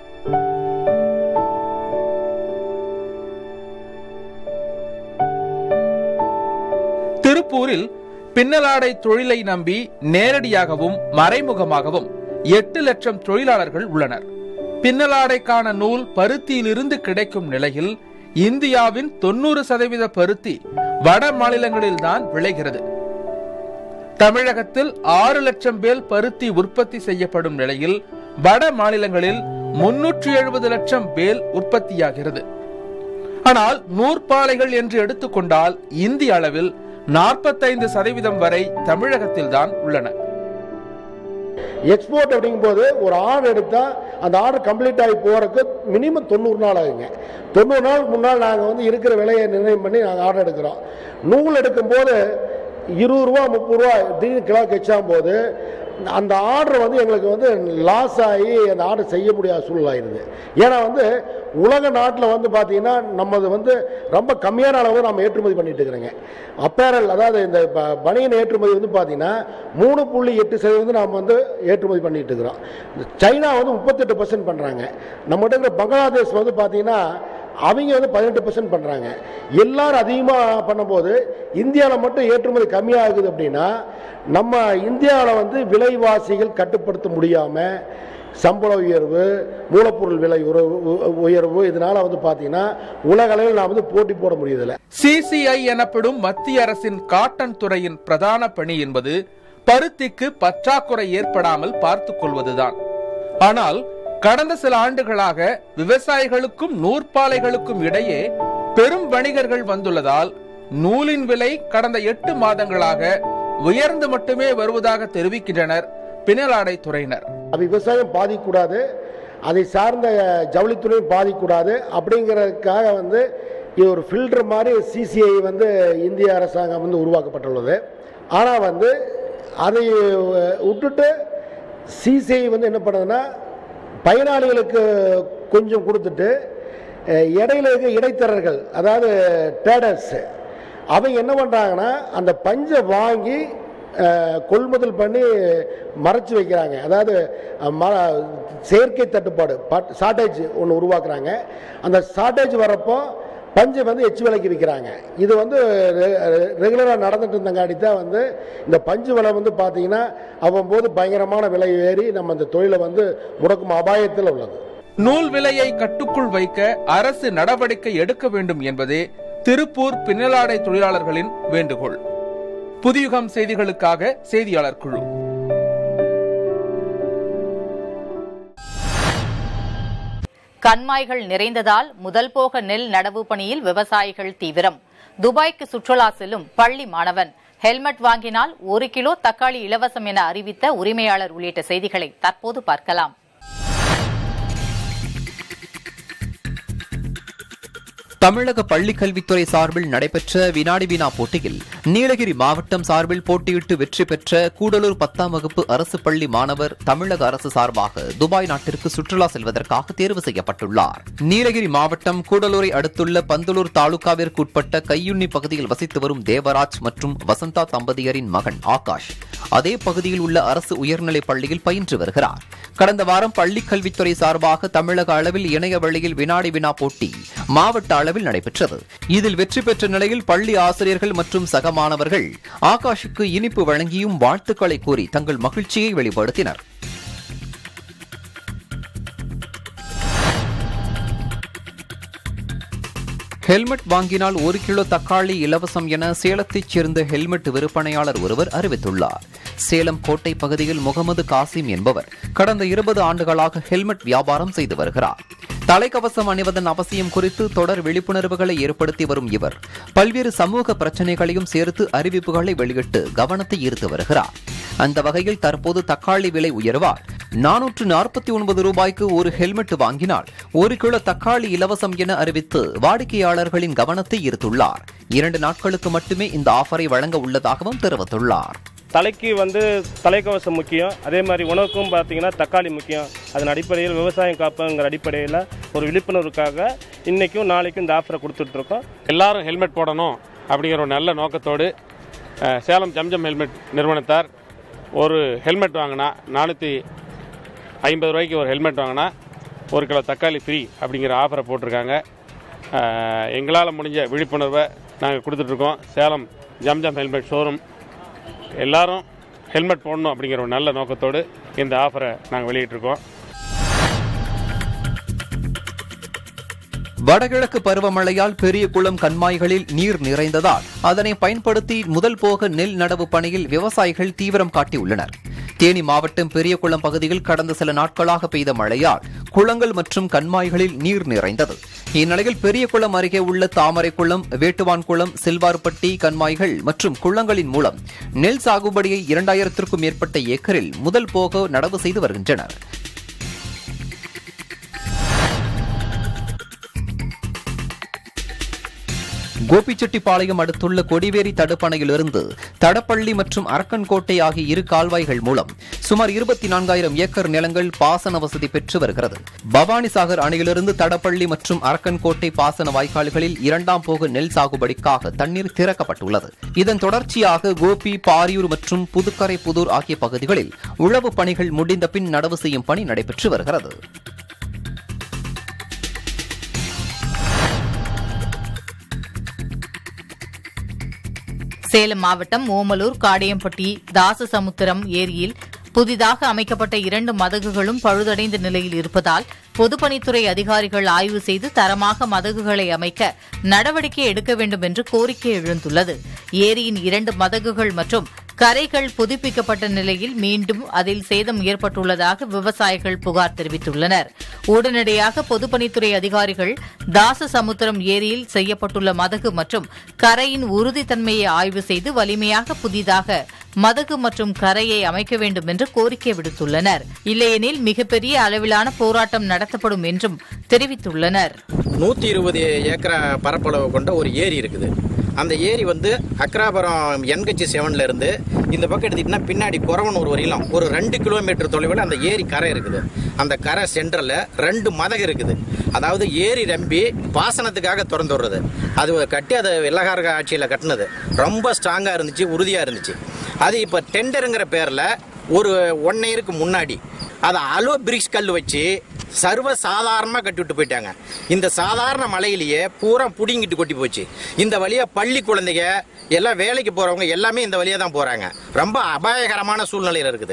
Speaker 3: திருப்பூரில் பின்னலாடை தொழிலை நம்பி நேரடியாகவும் மறைமுகமாகவும் எட்டு லட்சம் தொழிலாளர்கள் உள்ளனர் பின்னலாடைக்கான நூல் பருத்தியிலிருந்து கிடைக்கும் நிலையில் இந்தியாவின் தொண்ணூறு சதவீத பருத்தி வட மாநிலங்களில்தான் விளைகிறது தமிழகத்தில் ஆறு லட்சம் பேல் பருத்தி உற்பத்தி செய்யப்படும் நிலையில் வட மாநிலங்களில் முன்னூற்றி எழுபது லட்சம் பேல் உற்பத்தியாகிறது ஆனால் நூற்பாலைகள் என்று எடுத்துக்கொண்டால் இந்திய அளவில் நாற்பத்தைந்து சதவீதம் வரை தமிழகத்தில்தான் உள்ளன
Speaker 12: எக்ஸ்போர்ட் அப்படிங்கும்போது ஒரு ஆர்டர் எடுத்தால் அந்த ஆர்டர் கம்ப்ளீட் ஆகி போகிறதுக்கு மினிமம் தொண்ணூறு நாள் ஆகுங்க தொண்ணூறு நாளுக்கு முன்னால் நாங்கள் வந்து இருக்கிற விலையை நிர்ணயம் பண்ணி நாங்கள் ஆர்டர் எடுக்கிறோம் நூல் எடுக்கும்போது இருபது ரூபா முப்பது ரூபா திடீர்னு கிலோ கெச்சாகும் போது அந்த ஆர்டர் வந்து எங்களுக்கு வந்து லாஸ் ஆகி அந்த ஆர்டர் செய்ய முடியாத சூழ்நிலை ஆயிடுது ஏன்னா வந்து உலக நாட்டில் வந்து பார்த்தீங்கன்னா நம்மது வந்து ரொம்ப கம்மியான அளவு நம்ம ஏற்றுமதி பண்ணிட்டு இருக்கிறோங்க அப்பேரல் அதாவது இந்த ப- பனியன் ஏற்றுமதி வந்து பார்த்தீங்கன்னா மூணு புள்ளி எட்டு சதவீதம் நம்ம வந்து ஏற்றுமதி பண்ணிட்டு இருக்கிறோம் சைனா வந்து முப்பத்தெட்டு பர்சன்ட் பண்ணுறாங்க நம்மகிட்ட இருக்கிற பங்களாதேஷ் வந்து பார்த்தீங்கன்னா அவங்க வந்து பதினெட்டு பர்சன்ட் பண்ணுறாங்க எல்லாரும் அதிகமாக பண்ணும்போது இந்தியாவில் மட்டும் ஏற்றுமதி கம்மியாகுது அப்படின்னா நம்ம இந்தியாவில் வந்து விலைவாசிகள் கட்டுப்படுத்த முடியாமல் சம்பள உயர்வு மூலப்பொருள் விலை உறவு- உயர்வு இதனால வந்து பார்த்தீங்கன்னா உலக அளவில் நான் வந்து போட்டி போட முடியதில்லை
Speaker 3: சிசிஐ எனப்படும் மத்திய அரசின் காட்டன் துறையின் பிரதான பணி என்பது பருத்திக்கு பற்றாக்குறை ஏற்படாமல் பார்த்துக் கொள்வதுதான் ஆனால் கடந்த சில ஆண்டுகளாக விவசாயிகளுக்கும் நூற்பாலைகளுக்கும் இடையே பெரும் வணிகர்கள் வந்துள்ளதால் நூலின் விலை கடந்த எட்டு மாதங்களாக உயர்ந்து மட்டுமே வருவதாக தெரிவிக்கின்றனர் பின்னலாடை துறையினர்
Speaker 12: அது விவசாயம் பாதிக்கக்கூடாது அதை சார்ந்த ஜவுளித்துறையும் பாதிக்கக்கூடாது அப்படிங்கிறதுக்காக வந்து இது ஒரு ஃபில்டர் மாதிரி சிசிஐ வந்து இந்திய அரசாங்கம் வந்து உருவாக்கப்பட்டுள்ளது ஆனால் வந்து அதை விட்டுட்டு சிசிஐ வந்து என்ன பண்ணுதுன்னா பயனாளிகளுக்கு கொஞ்சம் கொடுத்துட்டு அஹ், இடையில இருக்க இடைத்தரகர்கள் அதாவது டேடர்ஸ் அவங்க என்ன பண்ணுறாங்கன்னா அந்த பஞ்சை வாங்கி அஹ், கொள்முதல் பண்ணி மறைச்சு வைக்கிறாங்க அதாவது அஹ், ம செயற்கை தட்டுப்பாடு ஷார்ட்டேஜ் ஒன்று உருவாக்குறாங்க அந்த ஷார்ட்டேஜ் வரப்போ பஞ்சை வந்து எச்சு விலைக்கு விற்கிறாங்க இது வந்து ரெகுலராக நடந்துட்டு இருந்தங்காட்டி தான் வந்து இந்த பஞ்சு விலை வந்து பார்த்தீங்கன்னா அவ்வப்போது பயங்கரமான விலை ஏறி நம்ம இந்த தொழிலை வந்து முடக்கும் அபாயத்தில் உள்ளது
Speaker 3: நூல் விலையை கட்டுக்குள் வைக்க அரசு நடவடிக்கை எடுக்க வேண்டும் என்பதே திருப்பூர் பின்னலாடை தொழிலாளர்களின் வேண்டுகோள் புதியுகம் செய்திகளுக்காக செய்தியாளர் குழு
Speaker 1: கண்மாய்கள் நிறைந்ததால் முதல் போக நெல் நடவு பணியில் விவசாயிகள் தீவிரம் துபாய்க்கு சுற்றுலா செல்லும் பள்ளி மாணவன் ஹெல்மெட் வாங்கினால் ஒரு கிலோ தக்காளி இலவசம் என அறிவித்த உரிமையாளர் உள்ளிட்ட செய்திகளை தற்போது பார்க்கலாம்
Speaker 2: தமிழக பள்ளிக் கல்வித்துறை சார்பில் நடைபெற்ற வினாடி வினா போட்டியில் நீலகிரி மாவட்டம் சார்பில் போட்டியிட்டு வெற்றி பெற்ற கூடலூர் பத்தாம் வகுப்பு அரசு பள்ளி மாணவர் தமிழக அரசு சார்பாக துபாய் நாட்டிற்கு சுற்றுலா செல்வதற்காக தேர்வு செய்யப்பட்டுள்ளார் நீலகிரி மாவட்டம் கூடலூரை அடுத்துள்ள பந்தலூர் தாலுகாவிற்கு உட்பட்ட கையுண்ணி பகுதியில் வசித்து வரும் தேவராஜ் மற்றும் வசந்தா தம்பதியரின் மகன் ஆகாஷ் அதே பகுதியில் உள்ள அரசு உயர்நிலைப் பள்ளியில் பயின்று வருகிறார் கடந்த வாரம் பள்ளிக் கல்வித்துறை சார்பாக தமிழக அளவில் இணைய வழியில் வினாடி வினா போட்டி மாவட்ட அளவில் நடைபெற்றது இதில் வெற்றி பெற்ற நிலையில் பள்ளி ஆசிரியர்கள் மற்றும் சக மாணவர்கள் ஆகாஷுக்கு இனிப்பு வழங்கியும் வாழ்த்துக்களை கூறி தங்கள் மகிழ்ச்சியை வெளிப்படுத்தினர் ஹெல்மெட் வாங்கினால் ஒரு கிலோ தக்காளி இலவசம் என சேலத்தைச் சேர்ந்த ஹெல்மெட் விற்பனையாளர் ஒருவர் அறிவித்துள்ளார் சேலம் கோட்டை பகுதியில் முகமது காசிம் என்பவர் கடந்த இருபது ஆண்டுகளாக ஹெல்மெட் வியாபாரம் செய்து வருகிறார் தலைக்கவசம் அணிவதன் அவசியம் குறித்து தொடர் விழிப்புணர்வுகளை ஏற்படுத்தி வரும் இவர் பல்வேறு சமூக பிரச்சனைகளையும் சேர்த்து அறிவிப்புகளை வெளியிட்டு கவனத்தை ஈர்த்து வருகிறார் அந்த வகையில் தற்போது தக்காளி விலை உயர்வால் நானூற்று நாற்பத்தி ஒன்பது ரூபாய்க்கு ஒரு ஹெல்மெட் வாங்கினால் ஒரு கிலோ தக்காளி இலவசம் என அறிவித்து வாடிக்கையாளர்களின் கவனத்தை ஈர்த்துள்ளார் இரண்டு நாட்களுக்கு மட்டுமே இந்த ஆஃபரை வழங்க உள்ளதாகவும் தெரிவித்துள்ளார்
Speaker 13: தலைக்கு வந்து தலைக்கவசம் முக்கியம் அதே மாதிரி உணவுக்கும் பார்த்தீங்கன்னா தக்காளி முக்கியம் அதன் அடிப்படையில் விவசாயம் காப்புங்கிற அடிப்படையில் ஒரு விழிப்புணர்வுக்காக இன்னைக்கும் நாளைக்கும் இந்த ஆஃபரை கொடுத்துட்ருக்கோம்
Speaker 14: எல்லாரும் ஹெல்மெட் போடணும் அப்படிங்கிற ஒரு நல்ல நோக்கத்தோடு அஹ், சேலம் ஜம்ஜம் ஹெல்மெட் நிறுவனத்தார் ஒரு ஹெல்மெட் வாங்கினா நானூற்றி ஐம்பது ரூபாய்க்கு ஒரு ஹெல்மெட் வாங்கினா ஒரு கிலோ தக்காளி ஃப்ரீ அப்படிங்கிற ஆஃபரை போட்டிருக்காங்க அஹ், எங்களால் முடிஞ்ச விழிப்புணர்வை நாங்கள் கொடுத்துட்ருக்கோம் சேலம் ஜம்ஜம் ஹெல்மெட் ஷோரூம் எல்லாரும் ஹெல்மெட் போடணும் அப்படிங்கிற ஒரு நல்ல நோக்கத்தோடு இந்த ஆஃபரை நாங்கள் வெளியிட்டிருக்கோம்
Speaker 2: வடகிழக்கு பருவமழையால் பெரிய குளம் கண்மாய்களில் நீர் நிறைந்ததால் அதனை பயன்படுத்தி முதல் போக நெல் நடவு பணியில் விவசாயிகள் தீவிரம் காட்டியுள்ளனர் தேனி மாவட்டம் பெரியகுளம் பகுதியில் கடந்த சில நாட்களாக பெய்த மழையால் குளங்கள் மற்றும் கண்மாய்களில் நீர் நிறைந்தது இந்நிலையில் பெரியகுளம் அருகே உள்ள தாமரைக்குளம் வேட்டுவான்குளம் செல்வார்பட்டி கண்மாய்கள் மற்றும் குளங்களின் மூலம் நெல் சாகுபடியை இரண்டாயிரத்திற்கும் மேற்பட்ட ஏக்கரில் முதல் போக நடவு செய்து வருகின்றனர் கோபிச்செட்டிப்பாளையம் அடுத்துள்ள கொடிவேரி தடுப்பணையிலிருந்து தடப்பள்ளி மற்றும் அரக்கன்கோட்டை ஆகிய இரு கால்வாய்கள் மூலம் சுமார் இருபத்தி நான்காயிரம் ஏக்கர் நிலங்கள் பாசன வசதி பெற்று வருகிறது பவானிசாகர் அணையிலிருந்து தடப்பள்ளி மற்றும் அரக்கன்கோட்டை பாசன வாய்க்கால்களில் இரண்டாம் போக நெல் சாகுபடிக்காக தண்ணீர் திறக்கப்பட்டுள்ளது இதன் தொடர்ச்சியாக கோபி பாரியூர் மற்றும் புதுக்கரை புதூர் ஆகிய பகுதிகளில் உழவு பணிகள் முடிந்த பின் நடவு செய்யும் பணி நடைபெற்று வருகிறது
Speaker 1: சேலம் மாவட்டம் ஓமலூர் காடையம்பட்டி தாசசமுத்திரம் ஏரியில் புதிதாக அமைக்கப்பட்ட இரண்டு மதகுகளும் பழுதடைந்த நிலையில் இருப்பதால் பொதுப்பணித்துறை அதிகாரிகள் ஆய்வு செய்து தரமாக மதகுகளை அமைக்க நடவடிக்கை எடுக்க வேண்டும் என்று கோரிக்கை எழுந்துள்ளது ஏரியின் இரண்டு மதகுகள் மற்றும் கரைகள் புதுப்பிக்கப்பட்ட நிலையில் மீண்டும் அதில் சேதம் ஏற்பட்டுள்ளதாக விவசாயிகள் புகார் தெரிவித்துள்ளனர் உடனடியாக பொதுப்பணித்துறை அதிகாரிகள் தாசசமுத்திரம் ஏரியில் செய்யப்பட்டுள்ள மதகு மற்றும் கரையின் உறுதித்தன்மையை ஆய்வு செய்து வலிமையாக புதிதாக மதகு மற்றும் கரையை அமைக்க வேண்டும் என்று கோரிக்கை விடுத்துள்ளனர் இல்லையெனில் மிகப்பெரிய அளவிலான போராட்டம் நடத்தப்படும் என்றும் தெரிவித்துள்ளனர்
Speaker 15: நூற்றி இருபது ஏக்கரா பரப்பளவு கொண்ட ஒரு ஏரி இருக்குது அந்த ஏரி வந்து அக்ராபுரம் என்கட்சி செவன்ல இருந்து இந்த பக்கம் எடுத்துக்கிட்டீங்கன்னா பின்னாடி குறவனூர் வரையிலும் ஒரு ரெண்டு கிலோமீட்டர் தொலைவில் அந்த ஏரி கரை இருக்குது அந்த கரை சென்டரில் ரெண்டு மதகு இருக்குது அதாவது ஏரி ரம்பி பாசனத்துக்காக திறந்து விடுறது அது கட்டி அது வெள்ளக்காரக ஆட்சியில் கட்டினது ரொம்ப ஸ்ட்ராங்காக இருந்துச்சு உறுதியாக இருந்துச்சு அது இப்போ டெண்டருங்கிற பேரில் ஒரு ஒன் இயருக்கு முன்னாடி அதை அலோ பிரிக்ஸ் கல் வச்சு சர்வ சாதாரணமாக கட்டி விட்டு போயிட்டாங்க இந்த சாதாரண மலையிலேயே பூரா புடிங்கிட்டு கொட்டி போச்சு இந்த வழியா பள்ளி குழந்தைங்க எல்லாம் வேலைக்கு போறவங்க எல்லாமே இந்த வழியா தான் போறாங்க ரொம்ப அபாயகரமான சூழ்நிலையில் இருக்குது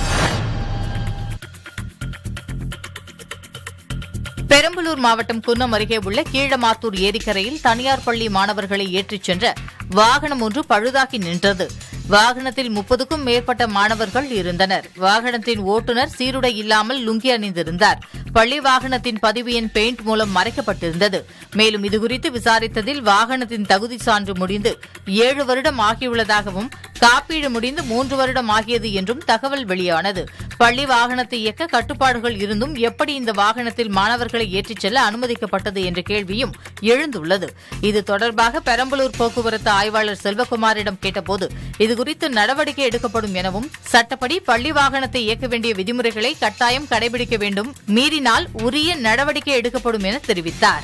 Speaker 1: பெரம்பலூர் மாவட்டம் குன்னம் அருகே உள்ள கீழமாத்தூர் ஏரிக்கரையில் தனியார் பள்ளி மாணவர்களை ஏற்றிச் சென்ற வாகனம் ஒன்று பழுதாகி நின்றது வாகனத்தில் முப்பதுக்கும் மேற்பட்ட மாணவர்கள் இருந்தனர் வாகனத்தின் ஓட்டுநர் சீருடை இல்லாமல் லுங்கி அணிந்திருந்தார் பள்ளி வாகனத்தின் பதிவு எண் பெயிண்ட் மூலம் மறைக்கப்பட்டிருந்தது மேலும் இதுகுறித்து விசாரித்ததில் வாகனத்தின் தகுதி சான்று முடிந்து ஏழு வருடம் ஆகியுள்ளதாகவும் காப்பீடு முடிந்து மூன்று வருடம் ஆகியது என்றும் தகவல் வெளியானது பள்ளி வாகனத்தை இயக்க கட்டுப்பாடுகள் இருந்தும் எப்படி இந்த வாகனத்தில் மாணவர்களை ஏற்றிச் செல்ல அனுமதிக்கப்பட்டது என்ற கேள்வியும் எழுந்துள்ளது இது தொடர்பாக பெரம்பலூர் போக்குவரத்து ஆய்வாளர் செல்வகுமாரிடம் கேட்டபோது இதுகுறித்து நடவடிக்கை எடுக்கப்படும் எனவும் சட்டப்படி பள்ளி வாகனத்தை இயக்க வேண்டிய விதிமுறைகளை கட்டாயம் கடைபிடிக்க வேண்டும் மீறினால் உரிய நடவடிக்கை எடுக்கப்படும் என தெரிவித்தார்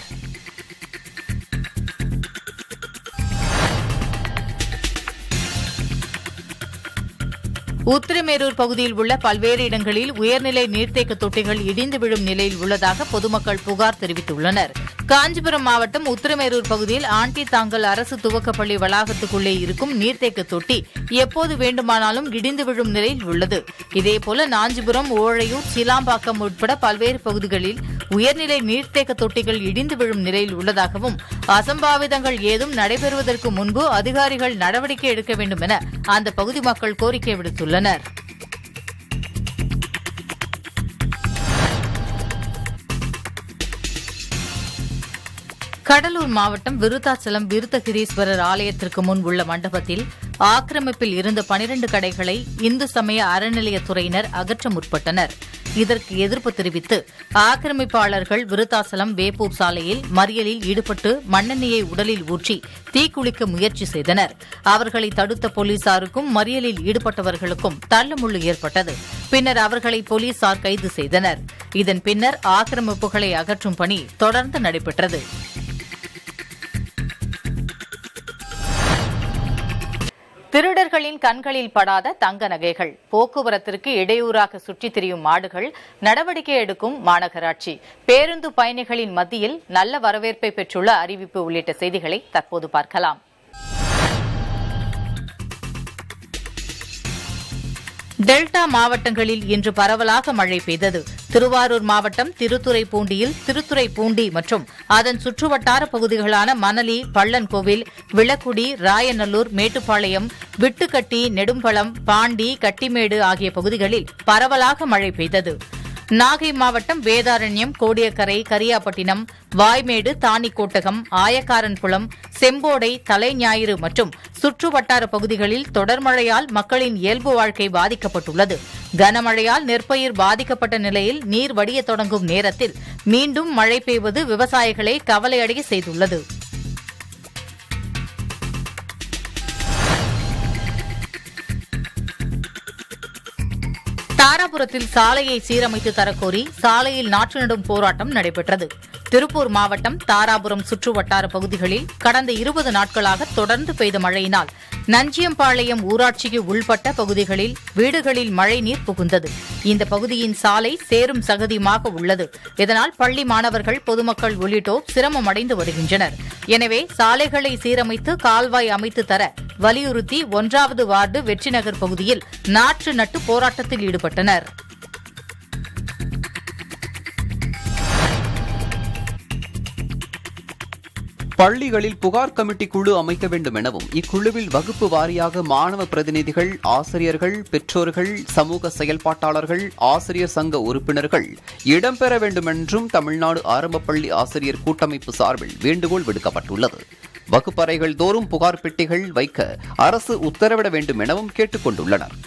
Speaker 1: உத்திரமேரூர் பகுதியில் உள்ள பல்வேறு இடங்களில் உயர்நிலை நீர்த்தேக்க தொட்டிகள் இடிந்து விழும் நிலையில் உள்ளதாக பொதுமக்கள் புகார் தெரிவித்துள்ளனர் காஞ்சிபுரம் மாவட்டம் உத்திரமேரூர் பகுதியில் ஆண்டி தாங்கல் அரசு துவக்கப்பள்ளி வளாகத்துக்குள்ளே இருக்கும் நீர்த்தேக்க தொட்டி எப்போது வேண்டுமானாலும் இடிந்து விழும் நிலையில் உள்ளது இதேபோல நாஞ்சிபுரம் ஓழையூர் சிலாம்பாக்கம் உட்பட பல்வேறு பகுதிகளில் உயர்நிலை நீர்த்தேக்க தொட்டிகள் இடிந்து விழும் நிலையில் உள்ளதாகவும் அசம்பாவிதங்கள் ஏதும் நடைபெறுவதற்கு முன்பு அதிகாரிகள் நடவடிக்கை எடுக்க வேண்டும் என அந்த பகுதி மக்கள் கோரிக்கை விடுத்துள்ளனர் கடலூர் மாவட்டம் விருத்தாச்சலம் விருத்தகிரீஸ்வரர் ஆலயத்திற்கு முன் உள்ள மண்டபத்தில் ஆக்கிரமிப்பில் இருந்த பனிரண்டு கடைகளை இந்து சமய அறநிலையத்துறையினர் அகற்ற முற்பட்டனர் இதற்கு எதிர்ப்பு தெரிவித்து ஆக்கிரமிப்பாளர்கள் விருத்தாசலம் வேப்பூர் சாலையில் மறியலில் ஈடுபட்டு மண்ணெண்ணெயை உடலில் ஊற்றி தீக்குளிக்க முயற்சி செய்தனர் அவர்களை தடுத்த போலீசாருக்கும் மறியலில் ஈடுபட்டவர்களுக்கும் தள்ளுமுள்ளு ஏற்பட்டது பின்னர் அவர்களை போலீசார் கைது செய்தனர் இதன் பின்னர் ஆக்கிரமிப்புகளை அகற்றும் பணி தொடர்ந்து நடைபெற்றது திருடர்களின் கண்களில் படாத தங்க நகைகள் போக்குவரத்திற்கு இடையூறாக சுற்றித் திரியும் மாடுகள் நடவடிக்கை எடுக்கும் மாநகராட்சி பேருந்து பயணிகளின் மத்தியில் நல்ல வரவேற்பை பெற்றுள்ள அறிவிப்பு உள்ளிட்ட செய்திகளை தற்போது பார்க்கலாம் டெல்டா மாவட்டங்களில் இன்று பரவலாக மழை பெய்தது திருவாரூர் மாவட்டம் திருத்துறைப்பூண்டியில் திருத்துறைப்பூண்டி மற்றும் அதன் சுற்றுவட்டார பகுதிகளான மணலி பள்ளன்கோவில் விளக்குடி ராயநல்லூர் மேட்டுப்பாளையம் விட்டுக்கட்டி நெடும்பழம் பாண்டி கட்டிமேடு ஆகிய பகுதிகளில் பரவலாக மழை பெய்தது நாகை மாவட்டம் வேதாரண்யம் கோடியக்கரை கரியாப்பட்டினம் வாய்மேடு தாணிக்கோட்டகம் ஆயக்காரன்புலம் செம்போடை தலைஞாயிறு மற்றும் சுற்று வட்டார பகுதிகளில் தொடர் மழையால் மக்களின் இயல்பு வாழ்க்கை பாதிக்கப்பட்டுள்ளது கனமழையால் நெற்பயிர் பாதிக்கப்பட்ட நிலையில் நீர் வடியத் தொடங்கும் நேரத்தில் மீண்டும் மழை பெய்வது விவசாயிகளை கவலையடைய செய்துள்ளது தாராபுரத்தில் சாலையை சீரமைத்து தரக்கோரி சாலையில் நாற்று நடும் போராட்டம் நடைபெற்றது திருப்பூர் மாவட்டம் தாராபுரம் சுற்றுவட்டார பகுதிகளில் கடந்த இருபது நாட்களாக தொடர்ந்து பெய்த மழையினால் நஞ்சியம்பாளையம் ஊராட்சிக்கு உள்பட்ட பகுதிகளில் வீடுகளில் மழைநீர் புகுந்தது இந்த பகுதியின் சாலை சேரும் சகதியுமாக உள்ளது இதனால் பள்ளி மாணவர்கள் பொதுமக்கள் உள்ளிட்டோர் சிரமமடைந்து வருகின்றனர் எனவே சாலைகளை சீரமைத்து கால்வாய் அமைத்து தர வலியுறுத்தி ஒன்றாவது வார்டு வெற்றிநகர் பகுதியில் நாற்று நட்டு போராட்டத்தில் ஈடுபட்டனர்
Speaker 2: பள்ளிகளில் புகார் கமிட்டி குழு அமைக்க வேண்டும் எனவும் இக்குழுவில் வகுப்பு வாரியாக மாணவ பிரதிநிதிகள் ஆசிரியர்கள் பெற்றோர்கள் சமூக செயல்பாட்டாளர்கள் ஆசிரியர் சங்க உறுப்பினர்கள் இடம்பெற வேண்டும் என்றும் தமிழ்நாடு ஆரம்பப் பள்ளி ஆசிரியர் கூட்டமைப்பு சார்பில் வேண்டுகோள் விடுக்கப்பட்டுள்ளது வகுப்பறைகள் தோறும் புகார் பெட்டிகள் வைக்க அரசு உத்தரவிட வேண்டும் எனவும் கேட்டுக் கொண்டுள்ளனர்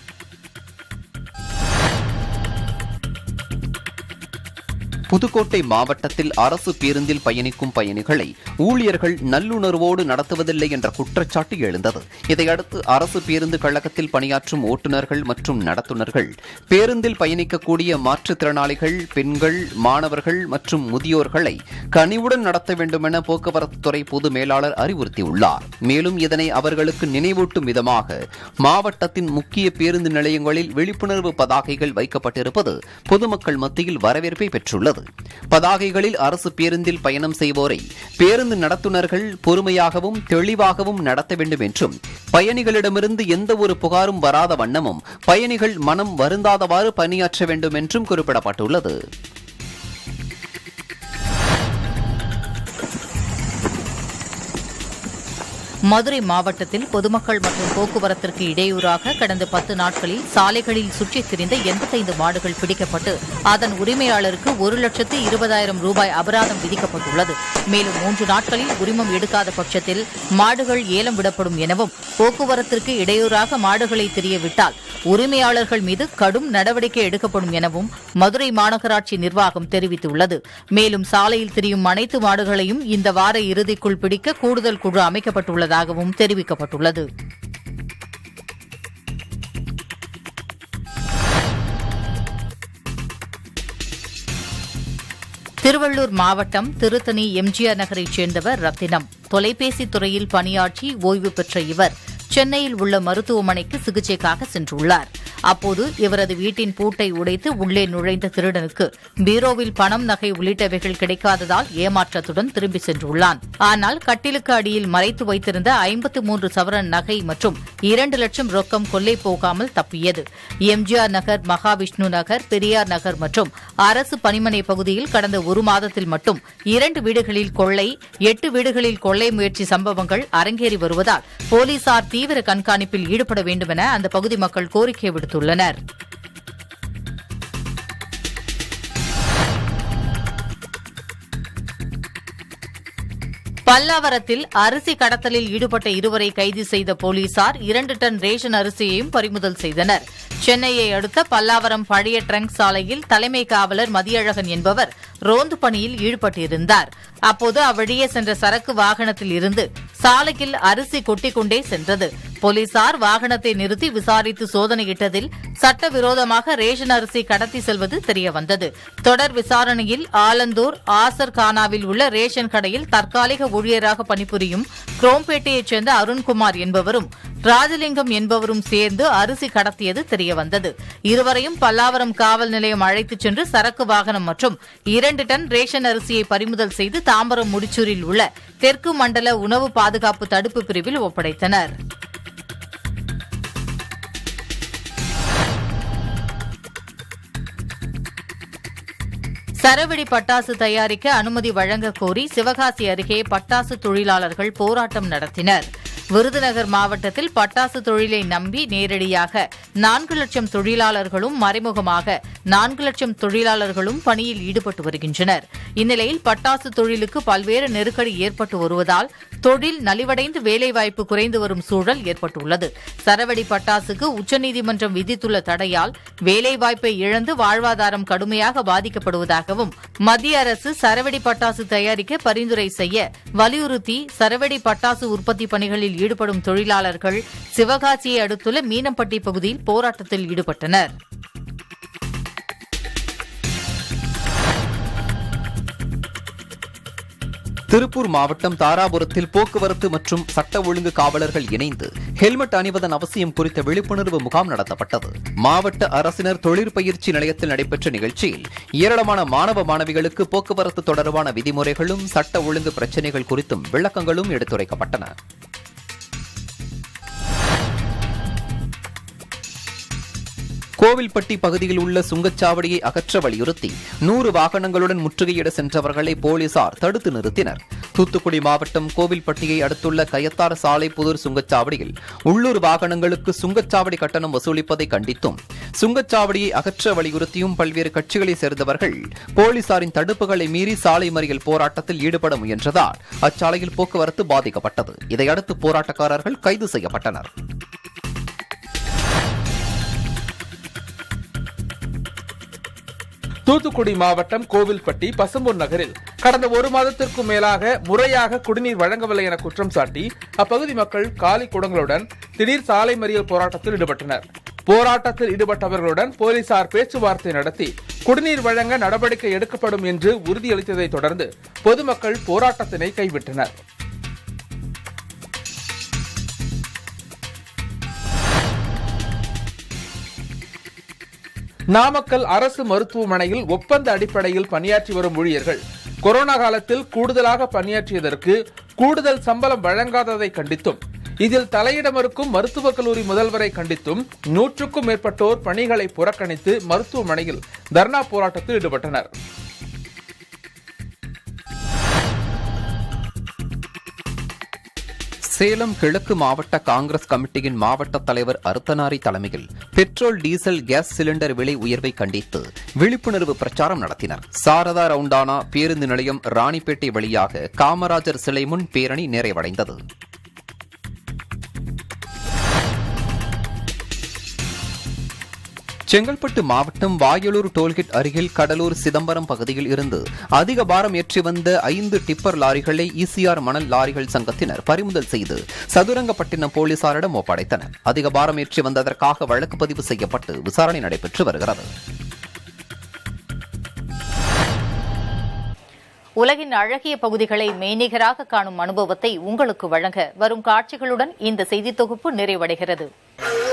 Speaker 2: புதுக்கோட்டை மாவட்டத்தில் அரசு பேருந்தில் பயணிக்கும் பயணிகளை ஊழியர்கள் நல்லுணர்வோடு நடத்துவதில்லை என்ற குற்றச்சாட்டு எழுந்தது இதையடுத்து அரசு பேருந்து கழகத்தில் பணியாற்றும் ஓட்டுநர்கள் மற்றும் நடத்துனர்கள் பேருந்தில் பயணிக்கக்கூடிய மாற்றுத்திறனாளிகள் பெண்கள் மாணவர்கள் மற்றும் முதியோர்களை கனிவுடன் நடத்த வேண்டும் என போக்குவரத்து துறை பொது மேலாளர் அறிவுறுத்தியுள்ளார் மேலும் இதனை அவர்களுக்கு நினைவூட்டும் விதமாக மாவட்டத்தின் முக்கிய பேருந்து நிலையங்களில் விழிப்புணர்வு பதாகைகள் வைக்கப்பட்டிருப்பது பொதுமக்கள் மத்தியில் வரவேற்பை பெற்றுள்ளது பதாகைகளில் அரசு பேருந்தில் பயணம் செய்வோரை பேருந்து நடத்துனர்கள் பொறுமையாகவும் தெளிவாகவும் நடத்த வேண்டும் என்றும் பயணிகளிடமிருந்து எந்த ஒரு புகாரும் வராத வண்ணமும் பயணிகள் மனம் வருந்தாதவாறு பணியாற்ற வேண்டும் என்றும் குறிப்பிடப்பட்டுள்ளது
Speaker 1: மதுரை மாவட்டத்தில் பொதுமக்கள் மற்றும் போக்குவரத்திற்கு இடையூறாக கடந்த பத்து நாட்களில் சாலைகளில் சுற்றித் திரிந்த எண்பத்தைந்து மாடுகள் பிடிக்கப்பட்டு அதன் உரிமையாளருக்கு ஒரு லட்சத்து இருபதாயிரம் ரூபாய் அபராதம் விதிக்கப்பட்டுள்ளது மேலும் மூன்று நாட்களில் உரிமம் எடுக்காத பட்சத்தில் மாடுகள் ஏலம் விடப்படும் எனவும் போக்குவரத்திற்கு இடையூறாக மாடுகளை திரியவிட்டால் உரிமையாளர்கள் மீது கடும் நடவடிக்கை எடுக்கப்படும் எனவும் மதுரை மாநகராட்சி நிர்வாகம் தெரிவித்துள்ளது மேலும் சாலையில் திரியும் அனைத்து மாடுகளையும் இந்த வார இறுதிக்குள் பிடிக்க கூடுதல் குழு அமைக்கப்பட்டுள்ளதாகவும் தெரிவிக்கப்பட்டுள்ளது திருவள்ளூர் மாவட்டம் திருத்தணி எம்ஜிஆர் நகரைச் சேர்ந்தவர் ரத்தினம் தொலைபேசி துறையில் பணியாற்றி ஓய்வு பெற்ற இவர் சென்னையில் உள்ள மருத்துவமனைக்கு சிகிச்சைக்காக சென்றுள்ளார் அப்போது இவரது வீட்டின் பூட்டை உடைத்து உள்ளே நுழைந்த திருடனுக்கு பீரோவில் பணம் நகை உள்ளிட்டவைகள் கிடைக்காததால் ஏமாற்றத்துடன் திரும்பி சென்றுள்ளான் ஆனால் கட்டிலுக்கு அடியில் மறைத்து வைத்திருந்த ஐம்பத்து மூன்று சவரன் நகை மற்றும் இரண்டு லட்சம் ரொக்கம் கொள்ளை போகாமல் தப்பியது எம்ஜிஆர் நகர் மகாவிஷ்ணு நகர் பெரியார் நகர் மற்றும் அரசு பணிமனை பகுதியில் கடந்த ஒரு மாதத்தில் மட்டும் இரண்டு வீடுகளில் கொள்ளை எட்டு வீடுகளில் கொள்ளை முயற்சி சம்பவங்கள் அரங்கேறி வருவதால் போலீசார் தீவிர கண்காணிப்பில் ஈடுபட வேண்டும் என அந்த பகுதி மக்கள் கோரிக்கை விடுத்துள்ளனர் பல்லாவரத்தில் அரிசி கடத்தலில் ஈடுபட்ட இருவரை கைது செய்த போலீசார் இரண்டு டன் ரேஷன் அரிசியையும் பறிமுதல் செய்தனர் சென்னையை அடுத்த பல்லாவரம் பழைய ட்ரங்க் சாலையில் தலைமை காவலர் மதியழகன் என்பவர் ரோந்து பணியில் ஈடுபட்டிருந்தார் அப்போது அவ்வழியே சென்ற சரக்கு வாகனத்தில் இருந்து சாலையில் அரிசி கொட்டிக் கொண்டே சென்றது போலீசார் வாகனத்தை நிறுத்தி விசாரித்து சோதனையிட்டதில் சட்டவிரோதமாக ரேஷன் அரிசி கடத்தி செல்வது தெரியவந்தது தொடர் விசாரணையில் ஆலந்தூர் ஆசர் கானாவில் உள்ள ரேஷன் கடையில் தற்காலிக ஊழியராக பணிபுரியும் குரோம்பேட்டையைச் சேர்ந்த அருண்குமார் என்பவரும் ராஜலிங்கம் என்பவரும் சேர்ந்து அரிசி கடத்தியது தெரியவந்தது இருவரையும் பல்லாவரம் காவல் நிலையம் அழைத்துச் சென்று சரக்கு வாகனம் மற்றும் இரண்டு டன் ரேஷன் அரிசியை பறிமுதல் செய்து தாம்பரம் முடிச்சூரில் உள்ள தெற்கு மண்டல உணவு பாதுகாப்பு தடுப்பு பிரிவில் ஒப்படைத்தனர் சரவெடி பட்டாசு தயாரிக்க அனுமதி வழங்க கோரி சிவகாசி அருகே பட்டாசு தொழிலாளர்கள் போராட்டம் நடத்தினர் விருதுநகர் மாவட்டத்தில் பட்டாசு தொழிலை நம்பி நேரடியாக நான்கு லட்சம் தொழிலாளர்களும் மறைமுகமாக நான்கு லட்சம் தொழிலாளர்களும் பணியில் ஈடுபட்டு வருகின்றனர் இந்நிலையில் பட்டாசு தொழிலுக்கு பல்வேறு நெருக்கடி ஏற்பட்டு வருவதால் தொழில் நலிவடைந்து வேலைவாய்ப்பு குறைந்து வரும் சூழல் ஏற்பட்டுள்ளது சரவெடி பட்டாசுக்கு உச்சநீதிமன்றம் விதித்துள்ள தடையால் வேலைவாய்ப்பை இழந்து வாழ்வாதாரம் கடுமையாக பாதிக்கப்படுவதாகவும் மத்திய அரசு சரவெடி பட்டாசு தயாரிக்க பரிந்துரை செய்ய வலியுறுத்தி சரவெடி பட்டாசு உற்பத்தி பணிகளில் ஈடுபடும் தொழிலாளர்கள் சிவகாசியை அடுத்துள்ள மீனம்பட்டி பகுதியில் போராட்டத்தில் ஈடுபட்டனர்
Speaker 2: திருப்பூர் மாவட்டம் தாராபுரத்தில் போக்குவரத்து மற்றும் சட்ட ஒழுங்கு காவலர்கள் இணைந்து ஹெல்மெட் அணிவதன் அவசியம் குறித்த விழிப்புணர்வு முகாம் நடத்தப்பட்டது மாவட்ட அரசினர் தொழிற்பயிற்சி நிலையத்தில் நடைபெற்ற நிகழ்ச்சியில் ஏராளமான மாணவ மாணவிகளுக்கு போக்குவரத்து தொடர்பான விதிமுறைகளும் சட்ட ஒழுங்கு பிரச்சினைகள் குறித்தும் விளக்கங்களும் எடுத்துரைக்கப்பட்டன கோவில்பட்டி பகுதியில் உள்ள சுங்கச்சாவடியை அகற்ற வலியுறுத்தி நூறு வாகனங்களுடன் முற்றுகையிட சென்றவர்களை போலீசார் தடுத்து நிறுத்தினர் தூத்துக்குடி மாவட்டம் கோவில்பட்டியை அடுத்துள்ள கயத்தார் சாலை புதூர் சுங்கச்சாவடியில் உள்ளூர் வாகனங்களுக்கு சுங்கச்சாவடி கட்டணம் வசூலிப்பதை கண்டித்தும் சுங்கச்சாவடியை அகற்ற வலியுறுத்தியும் பல்வேறு கட்சிகளைச் சேர்ந்தவர்கள் போலீசாரின் தடுப்புகளை மீறி சாலை மறியல் போராட்டத்தில் ஈடுபட முயன்றதால் அச்சாலையில் போக்குவரத்து பாதிக்கப்பட்டது இதையடுத்து போராட்டக்காரர்கள் கைது செய்யப்பட்டனர்
Speaker 3: தூத்துக்குடி மாவட்டம் கோவில்பட்டி பசும்பொன் நகரில் கடந்த ஒரு மாதத்திற்கும் மேலாக முறையாக குடிநீர் வழங்கவில்லை என குற்றம் சாட்டி அப்பகுதி மக்கள் காலி குடங்களுடன் திடீர் சாலை மறியல் போராட்டத்தில் ஈடுபட்டனர் போராட்டத்தில் ஈடுபட்டவர்களுடன் போலீசார் பேச்சுவார்த்தை நடத்தி குடிநீர் வழங்க நடவடிக்கை எடுக்கப்படும் என்று உறுதியளித்ததைத் தொடர்ந்து பொதுமக்கள் போராட்டத்தினை கைவிட்டனர் நாமக்கல் அரசு மருத்துவமனையில் ஒப்பந்த அடிப்படையில் பணியாற்றி வரும் ஊழியர்கள் கொரோனா காலத்தில் கூடுதலாக பணியாற்றியதற்கு கூடுதல் சம்பளம் வழங்காததை கண்டித்தும் இதில் தலையிட மறுக்கும் மருத்துவக் கல்லூரி முதல்வரை கண்டித்தும் நூற்றுக்கும் மேற்பட்டோர் பணிகளை புறக்கணித்து மருத்துவமனையில் தர்ணா போராட்டத்தில் ஈடுபட்டனர்
Speaker 2: சேலம் கிழக்கு மாவட்ட காங்கிரஸ் கமிட்டியின் மாவட்ட தலைவர் அருத்தனாரி தலைமையில் பெட்ரோல் டீசல் கேஸ் சிலிண்டர் விலை உயர்வை கண்டித்து விழிப்புணர்வு பிரச்சாரம் நடத்தினர் சாரதா ரவுண்டானா பேருந்து நிலையம் ராணிப்பேட்டை வழியாக காமராஜர் சிலை முன் பேரணி நிறைவடைந்தது செங்கல்பட்டு மாவட்டம் வாயலூர் டோல்கேட் அருகில் கடலூர் சிதம்பரம் பகுதியில் இருந்து அதிக பாரம் ஏற்றி வந்த ஐந்து டிப்பர் லாரிகளை இசிஆர் மணல் லாரிகள் சங்கத்தினர் பறிமுதல் செய்து சதுரங்கப்பட்டினம் போலீசாரிடம் ஒப்படைத்தனர் அதிக பாரம் ஏற்றி வந்ததற்காக வழக்கு பதிவு செய்யப்பட்டு விசாரணை நடைபெற்று வருகிறது
Speaker 1: உலகின் அழகிய பகுதிகளை மெய்நிகராக காணும் அனுபவத்தை உங்களுக்கு வழங்க வரும் காட்சிகளுடன் இந்த செய்தி தொகுப்பு நிறைவடைகிறது